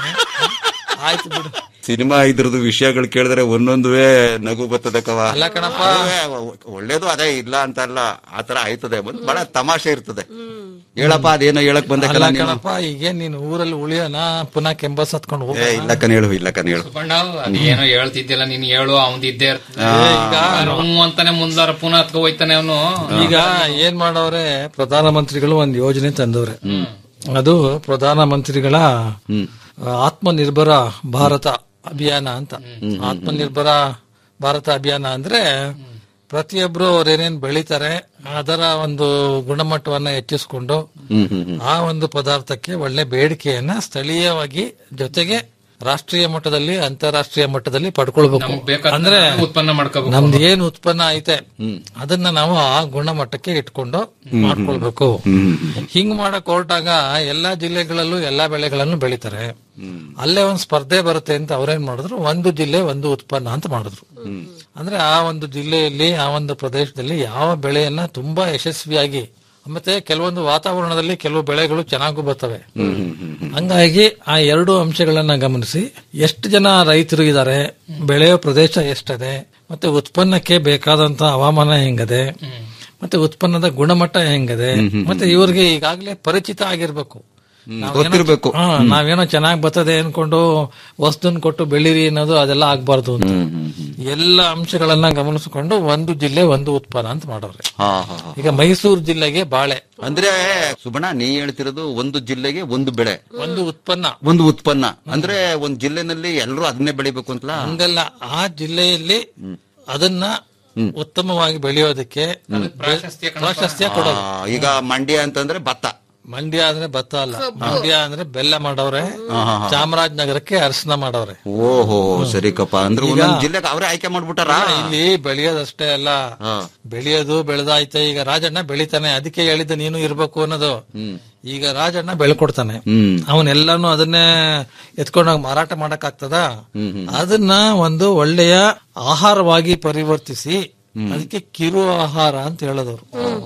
ಆಯ್ತು ಬಿಡು ಸಿನಿಮಾ ಇದ್ರದ್ದು ವಿಷಯಗಳು ಕೇಳಿದ್ರೆ ಒಂದೊಂದುವೇ ನಗು ಬರ್ತದೆ ಕವ ಅಲ್ಲ ಕಣಪ್ಪ. ಅದುವೇ ಒಳ್ಳೇದು ಅದೇ ಇಲ್ಲ ಅಂತ ಅಲ್ಲ ಆತರ ಆಯ್ತದೆ ಒಂದ್ ಬಹಳ ತಮಾಷೆ ಇರ್ತದೆ ಹೇಳಪ್ಪ ಅದೇನೋ ಹೇಳಕ್ ಬಂದಕ್ಕಲ್ಲ ಅಲ್ಲ ನೀನು ಕಣಪ್ಪ ಈಗ ನೀನು ಊರಲ್ಲಿ ಉಳಿಯೋಣ ಪುನಃ ಕೆಂಬಸ್ ಹತ್ಕೊಂಡು ಹೋಗ ಏ ಇಲ್ಲ ಕನ್ ಹೇಳು ಇಲ್ಲ ಕನ್ ಹೇಳು ಸುಬ್ಬಣ್ಣ ಅದೇನೋ ಹೇಳ್ತಿದ್ದಿಲ್ಲ ನೀನ್ ಹೇಳು ಅವನ್ ಇದ್ದೇ ಇರ್ತದೆ ಈಗ ಹ್ಞೂ ಅಂತಾನೆ ಮುಂದಾರ ಪುನಃ ಹತ್ಕೊ ಹೋಯ್ತಾನೆ ಅವನು ಈಗ ಏನ್ ಮಾಡವ್ರೆ ಪ್ರಧಾನಮಂತ್ರಿಗಳು ಒಂದ್ ಯೋಜನೆ ತಂದವ್ರೆ ಅದು ಪ್ರಧಾನಮಂತ್ರಿಗಳ ಆ, ಆತ್ಮನಿರ್ಭರ ಭಾರತ ಅಭಿಯಾನ ಅಂತ ಆತ್ಮನಿರ್ಭರ ಭಾರತ ಅಭಿಯಾನ ಅಂದ್ರೆ ಪ್ರತಿಯೊಬ್ರು ಅವ್ರೇನೇನ್ ಬೆಳಿತಾರೆ ಅದರ ಒಂದು ಗುಣಮಟ್ಟವನ್ನ ಹೆಚ್ಚಿಸ್ಕೊಂಡು ಆ ಒಂದು ಪದಾರ್ಥಕ್ಕೆ ಒಳ್ಳೆ ಬೇಡಿಕೆಯನ್ನ ಸ್ಥಳೀಯವಾಗಿ ಜೊತೆಗೆ ರಾಷ್ಟ್ರೀಯ ಮಟ್ಟದಲ್ಲಿ ಅಂತಾರಾಷ್ಟ್ರೀಯ ಮಟ್ಟದಲ್ಲಿ ಪಡ್ಕೊಳ್ಬೇಕು ನಮ್ಗ್ ಬೇಕಾದ ಅಂದ್ರೆ ಉತ್ಪನ್ನ ಮಾಡ್ಕೋಬೇಕು ನಮ್ದು ಏನ್ ಉತ್ಪನ್ನ ಐತೆ ಅದನ್ನ ನಾವು ಆ ಗುಣಮಟ್ಟಕ್ಕೆ ಇಟ್ಕೊಂಡು ಮಾಡ್ಕೊಳ್ಬೇಕು ಹಿಂಗ್ ಮಾಡಕ್ ಹೊರಟಾಗ ಎಲ್ಲಾ ಜಿಲ್ಲೆಗಳಲ್ಲೂ ಎಲ್ಲಾ ಬೆಳೆಗಳನ್ನು ಬೆಳಿತಾರೆ ಅಲ್ಲೇ ಒಂದ್ ಸ್ಪರ್ಧೆ ಬರುತ್ತೆ ಅಂತ ಅವ್ರೇನ್ ಮಾಡಿದ್ರು ಒಂದು ಜಿಲ್ಲೆ ಒಂದು ಉತ್ಪನ್ನ ಅಂತ ಮಾಡಿದ್ರು ಅಂದ್ರೆ ಆ ಒಂದು ಜಿಲ್ಲೆಯಲ್ಲಿ ಆ ಒಂದು ಪ್ರದೇಶದಲ್ಲಿ ಯಾವ ಬೆಳೆಯನ್ನ ತುಂಬಾ ಯಶಸ್ವಿಯಾಗಿ ಮತ್ತೆ ಕೆಲವೊಂದು ವಾತಾವರಣದಲ್ಲಿ ಕೆಲವು ಬೆಳೆಗಳು ಚೆನ್ನಾಗೂ ಬರ್ತವೆ ಹಂಗಾಗಿ ಆ ಎರಡು ಅಂಶಗಳನ್ನ ಗಮನಿಸಿ ಎಷ್ಟು ಜನ ರೈತರು ಇದ್ದಾರೆ ಬೆಳೆಯೋ ಪ್ರದೇಶ ಎಷ್ಟಿದೆ ಮತ್ತೆ ಉತ್ಪನ್ನಕ್ಕೆ ಬೇಕಾದಂತ ಹವಾಮಾನ ಹೆಂಗದೆ ಮತ್ತೆ ಉತ್ಪನ್ನದ ಗುಣಮಟ್ಟ ಹೆಂಗದೆ ಮತ್ತೆ ಇವ್ರಿಗೆ ಈಗಾಗಲೇ ಪರಿಚಿತ ಆಗಿರ್ಬೇಕು ನಾವೇನೋ- ಗೊತ್ತಿರ್ಬೇಕು. ಹಾ, ನಾವೇನೋ ಚೆನ್ನಾಗ್ ಬರ್ತದೆ ಅನ್ಕೊಂಡು ವಸ್ತುನ್ ಕೊಟ್ಟು ಬೆಳೀರಿ ಅನ್ನೋದು ಅದೆಲ್ಲ ಆಗ್ಬಾರ್ದು ಅಂತ ಎಲ್ಲ ಅಂಶಗಳನ್ನ ಗಮನಿಸಿಕೊಂಡು ಒಂದು ಜಿಲ್ಲೆ ಒಂದು ಉತ್ಪನ್ನ ಅಂತ ಮಾಡೋರೆ ಹಾ ಹಾ ಹಾ. ಈಗ ಮೈಸೂರು ಜಿಲ್ಲೆಗೆ ಬಾಳೆ ಅಂದ್ರೆ ಸುಬಣ ನೀ ಹೇಳ್ತಿರೋದು ಒಂದು ಜಿಲ್ಲೆಗೆ ಒಂದು ಬೆಳೆ ಒಂದು ಉತ್ಪನ್ನ ಒಂದು ಉತ್ಪನ್ನ ಅಂದ್ರೆ ಒಂದ್ ಜಿಲ್ಲೆನಲ್ಲಿ ಎಲ್ಲರೂ ಅದನ್ನೇ ಬೆಳಿಬೇಕು ಅಂತಲ್ಲ ಹಂಗಲ್ಲ ಆ ಜಿಲ್ಲೆಯಲ್ಲಿ ಅದನ್ನ ಉತ್ತಮವಾಗಿ ಬೆಳೆಯೋದಕ್ಕೆ ಪ್ರಾಶಸ್ತ್ಯ ಕಣಪ್ಪ. ಪ್ರಾಶಸ್ತ್ಯ ಕೊಡೋದು ಆ, ಈಗ ಮಂಡ್ಯ ಅಂತಂದ್ರೆ ಭತ್ತ ಮಂಡ್ಯ ಅಂದ್ರೆ ಭತ್ತ ಅಲ್ಲ ಮಂಡ್ಯ ಅಂದ್ರೆ ಬೆಲ್ಲ ಮಾಡವ್ರೆ ಚಾಮರಾಜನಗರಕ್ಕೆ ಅರಿಶಿನ ಮಾಡವ್ರೆ ಓಹೋ ಸರಿ ಕಪ್ಪ ಅಂದ್ರೆ ಒಂದೊಂದ್ ಜಿಲ್ಲೆಗೆ ಅವರೇ ಆಯ್ಕೆ ಮಾಡ್ಬಿಟ್ಟಾರ ಇಲ್ಲಿ ಬೆಳೆಯೋದಷ್ಟೇ ಅಲ್ಲ ಹಾ. ಬೆಳೆಯೋದು ಬೆಳೆದಾಯ್ತೆ ಈಗ ರಾಜಣ್ಣ ಬೆಳಿತಾನೆ ಅದಕ್ಕೆ ಹೇಳಿದ್ದ ನೀನು ಇರ್ಬೇಕು ಅನ್ನೋದು ಈಗ ರಾಜಣ್ಣ ಬೆಳ್ಕೊಡ್ತಾನೆ ಹ್ಮ್ ಅವನೆಲ್ಲಾನು ಅದನ್ನೇ ಎತ್ಕೊಂಡೋಗಿ ಮಾರಾಟ ಮಾಡಕ್ ಆಗ್ತದ ಅದನ್ನ ಒಂದು ಒಳ್ಳೆಯ ಆಹಾರವಾಗಿ ಪರಿವರ್ತಿಸಿ ಅದಕ್ಕೆ ಕಿರು ಆಹಾರ ಅಂತ ಹೇಳೋದವ್ರು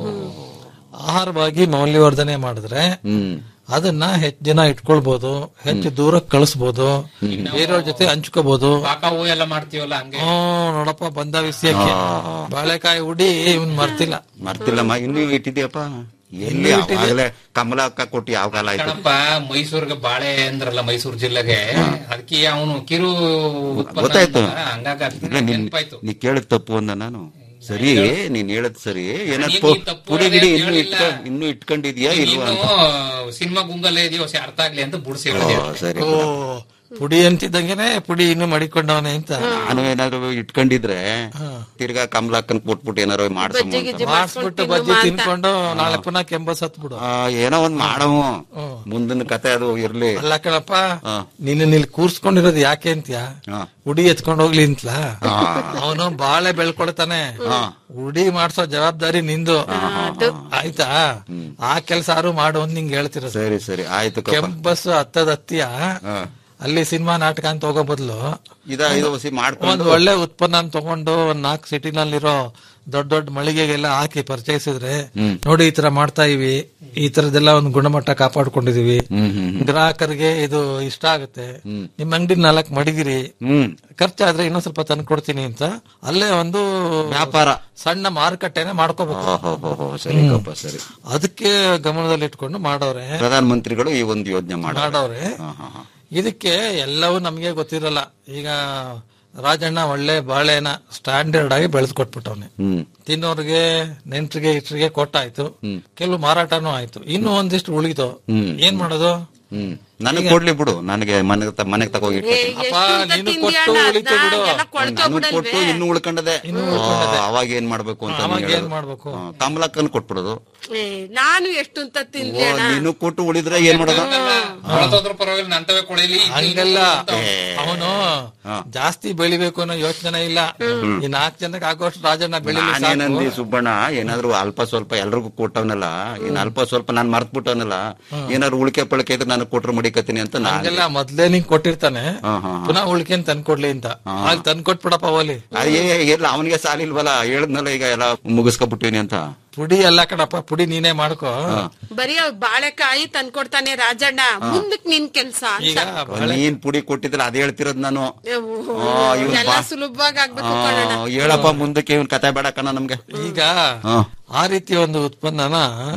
ಆಹಾರವಾಗಿ ಮೌಲ್ಯವರ್ಧನೆ ಮಾಡಿದ್ರೆ ಹ್ಮ್ ಅದನ್ನ ಹೆಚ್ಚು ಜನ ಇಟ್ಕೊಳ್ಬಹುದು ಹೆಚ್ಚು ದೂರಕ್ಕೆ ಕಳಿಸ್ಬೋದು ಬೇರೆಯವ್ರ ಜೊತೆ ಹಂಚ್ಕೋಬಹುದು ಪಾಕ ಹೂ ಎಲ್ಲ ಮಾಡ್ತೀವಲ್ಲ ಹಂಗೆ ಹ್ಮ್ ನೋಡಪ್ಪ ಬಂದ ವಿಷಯಕ್ಕೆ ಬಾಳೆಕಾಯಿ ಹುಡಿ ಇವ್ನ್ ಮರ್ತಿಲ್ಲ ಮರ್ತಿಲ್ಲಮ್ಮ ಇನ್ನೂ ಇಟ್ಟಿದ್ಯಪ್ಪ ಎಲ್ಲಿ ಅವಾಗಲೇ ಕಮಲ ಅಕ್ಕ ಕೊಟ್ಟು ಯಾವ ಕಾಲ ಆಯ್ತು ಕಣಪ್ಪ ಮೈಸೂರಿಗೆ ಬಾಳೆ ಅಂದ್ರಲ್ಲ ಮೈಸೂರು ಜಿಲ್ಲೆಗೆ ಅದಕ್ಕೆ ಅವನು ಕಿರು ಉತ್ಪನ್ನ ಗೊತ್ತಾಯ್ತು ಅಂದ್ನಲ್ಲ, ಹಂಗಾಗಿ ಅದಕ್ಕೆ ಇಲ್ಲ, ನೀನ್ ನೆನ್ಪಾಯ್ತು ನೀ ಕೇಳಿದ್ ತಪ್ಪು ಅಂದ ನಾನು ಸರಿ ನೀನ್ ಹೇಳದ್ ಸರಿ ಏನಾದ್ರು ನೀನ್ ಪು- ಈ ತಪ್ಪು ಪುಡಿ ಗಿಡಿ ಹೇಳೋದ್ ಇನ್ನು ಹೇಳಿಲ್ಲ. ಇಟ್ಕೊಂಡ್ ಇನ್ನು ಇಟ್ಕೊಂಡಿದ್ಯಾ ಇಲ್ವಾ ನೀನು ಅಂತ ಸಿನಿಮಾ ಗುಂಗಲ್ಲೇ ಇದೆಯೋ ಸಿ ಅರ್ಥ ಆಗ್ಲಿ ಅಂತ ಬುಡ್ಸಿ ಓ, ಹೇಳಿದೆ ಸರಿ ಓ ಪುಡಿ ಅಂತಿದ್ದಂಗೆನೆ ಪುಡಿ ಇನ್ನು ಮಡಿಕೊಂಡವನೆ ಅಂತ ನಾನು ಏನಾದ್ರು ಇಟ್ಕೊಂಡಿದ್ರೆ ತಿರ್ಗಾ ಕಮಲಾಕ್ಕನ್ ಕೊಟ್ಬಿಟ್ಟು ಏನಾರು ಮಾಡ್ಸಮ್ಮ ಅಂತ. ಮಾಡಿಸ್ಬಿಟ್ಟು ಬಜ್ಜಿ ತಿನ್ಕೊಂಡು ನಾಳೆ ಪುನಃ ಕೆಂಬ ಸತ್ಬಿಡು ಆ, ಏನೋ ಒಂದ್ ಮಾಡವು ಮುಂದಿನ ಕತೆ ಅದು ಇರ್ಲಿ ಅಲ್ಲ ಕಣಪ್ಪ ಹಾ. ನಿನ್ನ ಇಲ್ಲಿ ಕೂರ್ಸ್ಕೊಂಡಿರೋದು ಯಾಕೆ ಅಂತ್ಯ ಹಾ. ಉಡಿ ಎತ್ಕೊಂಡ್ ಹೋಗ್ಲಿ ಅಂತಲ ಅವನು ಬಾಳೆ ಬೆಳ್ಕೊಡ್ತಾನೆ ಉಡಿ ಮಾಡ್ಸೋ ಜವಾಬ್ದಾರಿ ನಿಂದು ಆಯ್ತಾ ಆ ಕೆಲ್ಸ ಯಾರು ಮಾಡು ಅಂತ ನಿಂಗೆ ಹೇಳ್ತಿರೋದು ಸರಿ ಸರಿ ಆಯ್ತು ಕಪ್ಪ ಕೆಂಬಸ್ ಹತ್ತದ ಹತ್ತಿಯ ಹಾ. ಅಲ್ಲಿ ಸಿನಿಮಾ ನಾಟಕ ಅಂತ ಹೋಗೋ ಬದಲು ಇದ ಇದು ಹೊಸಿ ಒಂದ್ ಮಾಡ್ಕೊಂಡು ಒಳ್ಳೆ ಉತ್ಪನ್ನ ತಗೊಂಡು ಒಂದ್ ನಾಲ್ಕು ಸಿಟಿನಲ್ಲಿರೋ ದೊಡ್ಡ ದೊಡ್ಡ ಮಳಿಗೆಗೆಲ್ಲ ಹಾಕಿ ಪರಿಚಯಿಸಿದ್ರೆ ನೋಡಿ ಈ ತರ ಮಾಡ್ತಾ ಇವಿ ಈ ತರದೆಲ್ಲ ಒಂದು ಗುಣಮಟ್ಟ ಕಾಪಾಡ್ಕೊಂಡಿದೀವಿ ಹ್ಮ್ ಹ್ಮ್ ಗ್ರಾಹಕರಿಗೆ ಇದು ಇಷ್ಟ ಆಗುತ್ತೆ ನಿಮ್ ಅಂಗಡಿ ನಾಲ್ಕು ಮಡಿಗಿರಿ ಹ್ಮ್ ಖರ್ಚಾದ್ರೆ ಇನ್ನೊಂದ್ ಸ್ವಲ್ಪ ತಂದು ಕೊಡ್ತೀನಿ ಅಂತ ಅಲ್ಲೇ ಒಂದು ವ್ಯಾಪಾರ ಸಣ್ಣ ಮಾರುಕಟ್ಟೆನ ಮಾಡ್ಕೋಬೇಕು ಓಹೋ, ಹೋ, ಹೋ, ಸರಿ ಕಪ್ಪ ಸರಿ ಅದಕ್ಕೆ ಗಮನದಲ್ಲಿ ಇಟ್ಕೊಂಡು ಮಾಡವ್ರೆ ಪ್ರಧಾನ ಮಂತ್ರಿಗಳು ಈ ಒಂದು ಯೋಜನೆ ಮಾಡ ಮಾಡವ್ರೆ ಇದಕ್ಕೆ ಎಲ್ಲವೂ ನಮಗೆ ಗೊತ್ತಿರಲ್ಲ ಈಗ ರಾಜಣ್ಣ ಒಳ್ಳೆ ಬಾಳೆನ ಸ್ಟ್ಯಾಂಡರ್ಡ್ ಆಗಿ ಬೆಳೆದು ಕೊಟ್ಬಿಟ್ಟವ್ನೆ ಹ್ಮ್ ತಿನ್ನೋರ್ಗೆ ನೆಂಟ್ರಿಗೆ ಇಟ್ರಿಗೆ ಕೊಟ್ಟಾಯ್ತು ಕೆಲವು ಮಾರಾಟನೂ ಆಯ್ತು ಇನ್ನು ಒಂದಿಷ್ಟು ಉಳಿತು ಏನ್ ಮಾಡೋದು ಹ್ಮ್ ನನಗ್ ಕೊಡ್ಲಿ ಬಿಡು ನನಗೆ ಮನೆಗೆ ತ- ಮನೆಗೆ ತಗೋಗಿ ಅಪ್ಪ ನೀನು ಕೊಟ್ಟು ಉಳಿತು ಬಿಡು ನನಗ್ ಕೊಟ್ಟು ಇನ್ನು ಉಳ್ಕೊಂಡದೆ ಆ, ಅವಾಗ ಏನ್ ಮಾಡ್ಬೇಕು ಅಂತ ಅವಾಗ ನೀನ್ ಏನ್ ಹೇಳೋದು. ಮಾಡ್ಬೇಕು ಹಾ, ಕಮಲಕ್ಕನ್ ಕೊಟ್ಬಿಡೋದು ಏ, ನಾನು ಎಷ್ಟು ಅಂತ ಓ ತಿಂದೆ ನೀನು ಕೊಟ್ಟು ಉಳಿದ್ರೆ ಏನ್ ಮಾಡೋದು ಹೊರತೋದ್ರ ಪರವಾಗಿಲ್ಲ ನಂತವೇ ಕೊಡಲಿ ಹಂಗಲ್ಲ ಅವನು ಜಾಸ್ತಿ ಬೆಳಿಬೇಕು ಅನ್ನೋ ಯೋಚನೆ ಇಲ್ಲ ಈ ನಾಲ್ಕು ಜನಕ್ಕೆ ಆಗೋಷ್ಟು ರಾಜಣ್ಣ ಬೆಳಿಲಿ ಸಾಕು. ನಾನೇನಂದಿ ಸುಬ್ಬಣ್ಣ ಏನಾದ್ರು ಅಲ್ಪ ಸ್ವಲ್ಪ ಎಲ್ರಿಗೂ ಕೊಟ್ಟವನಲ್ಲ ಏನ್ ಅಲ್ಪ ಸ್ವಲ್ಪ ನಾನ್ ಮರ್ತ್ ಬಿಟ್ಟವನಲ್ಲ ಏನಾದ್ರು ಉಳಿಕೆ ಪಳಿಕೆ ಇದ್ರೆ ನನಗ್ ಕೊಟ್ರು ಮಡಿಕತೀನಿ ಅಂತ ನಾನು ಹಂಗೆಲ್ಲ ಮೊದ್ಲೇ ನಿಂಗ್ ಕೊಟ್ಟಿರ್ತಾನೆ ಹಾ, ಹಾ, ಹಾ. ಪುನಃ ಉಳ್ಕೆನ್ ತಂದ್ಕೊಡ್ಲಿ ಅಂತ ಆಗ ತಂದ್ಕೊಟ್ಬಿಡಪ್ಪ ಓಲಿ ಅದೇ ಎಲ್ಲ ಅವನಿಗೆ ಸಾಲಿಲ್ವಲ್ಲ ಹೇಳದ್ನಲ್ಲ ಈಗ ಎಲ್ಲ ಮುಗಿಸ್ಕೊಬಿಟ್ಟಿನಿ ಅಂತ ಪುಡಿ ಎಲ್ಲ ಕಣಪ್ಪ ಪುಡಿ ನೀನೇ ಮಾಡ್ಕೋ ಬರೀ ಅವ್ರ್ ಬಾಳೆಕಾಯಿ ತಂದ್ಕೊಡ್ತಾನೆ ರಾಜಣ್ಣ ಮುಂದಕ್ ನಿನ್ ಕೆಲ್ಸ ಅಂತ ಈಗ ನೀನ್ ಪುಡಿ ಕೊಟ್ಟಿದ್ರೆ ಅದೇ ಹೇಳ್ತಿರೋದ್ ನಾನು ಓ, ಆ, ಇವ್ನ್ ಎಲ್ಲ ಬಾ. ಸುಲಭವಾಗಿ ಆ, ಆಗ್ಬೇಕು ಕಣಣ್ಣ ಹೇಳಪ್ಪ ಮುಂದಕ್ಕೆ ಇವ್ನ್ ಕತೆ ಬೇಡ ಕಣ ನಮ್ಗೆ ಈಗ ಹಾ. ಆ ರೀತಿ ಒಂದು ಉತ್ಪನ್ನನ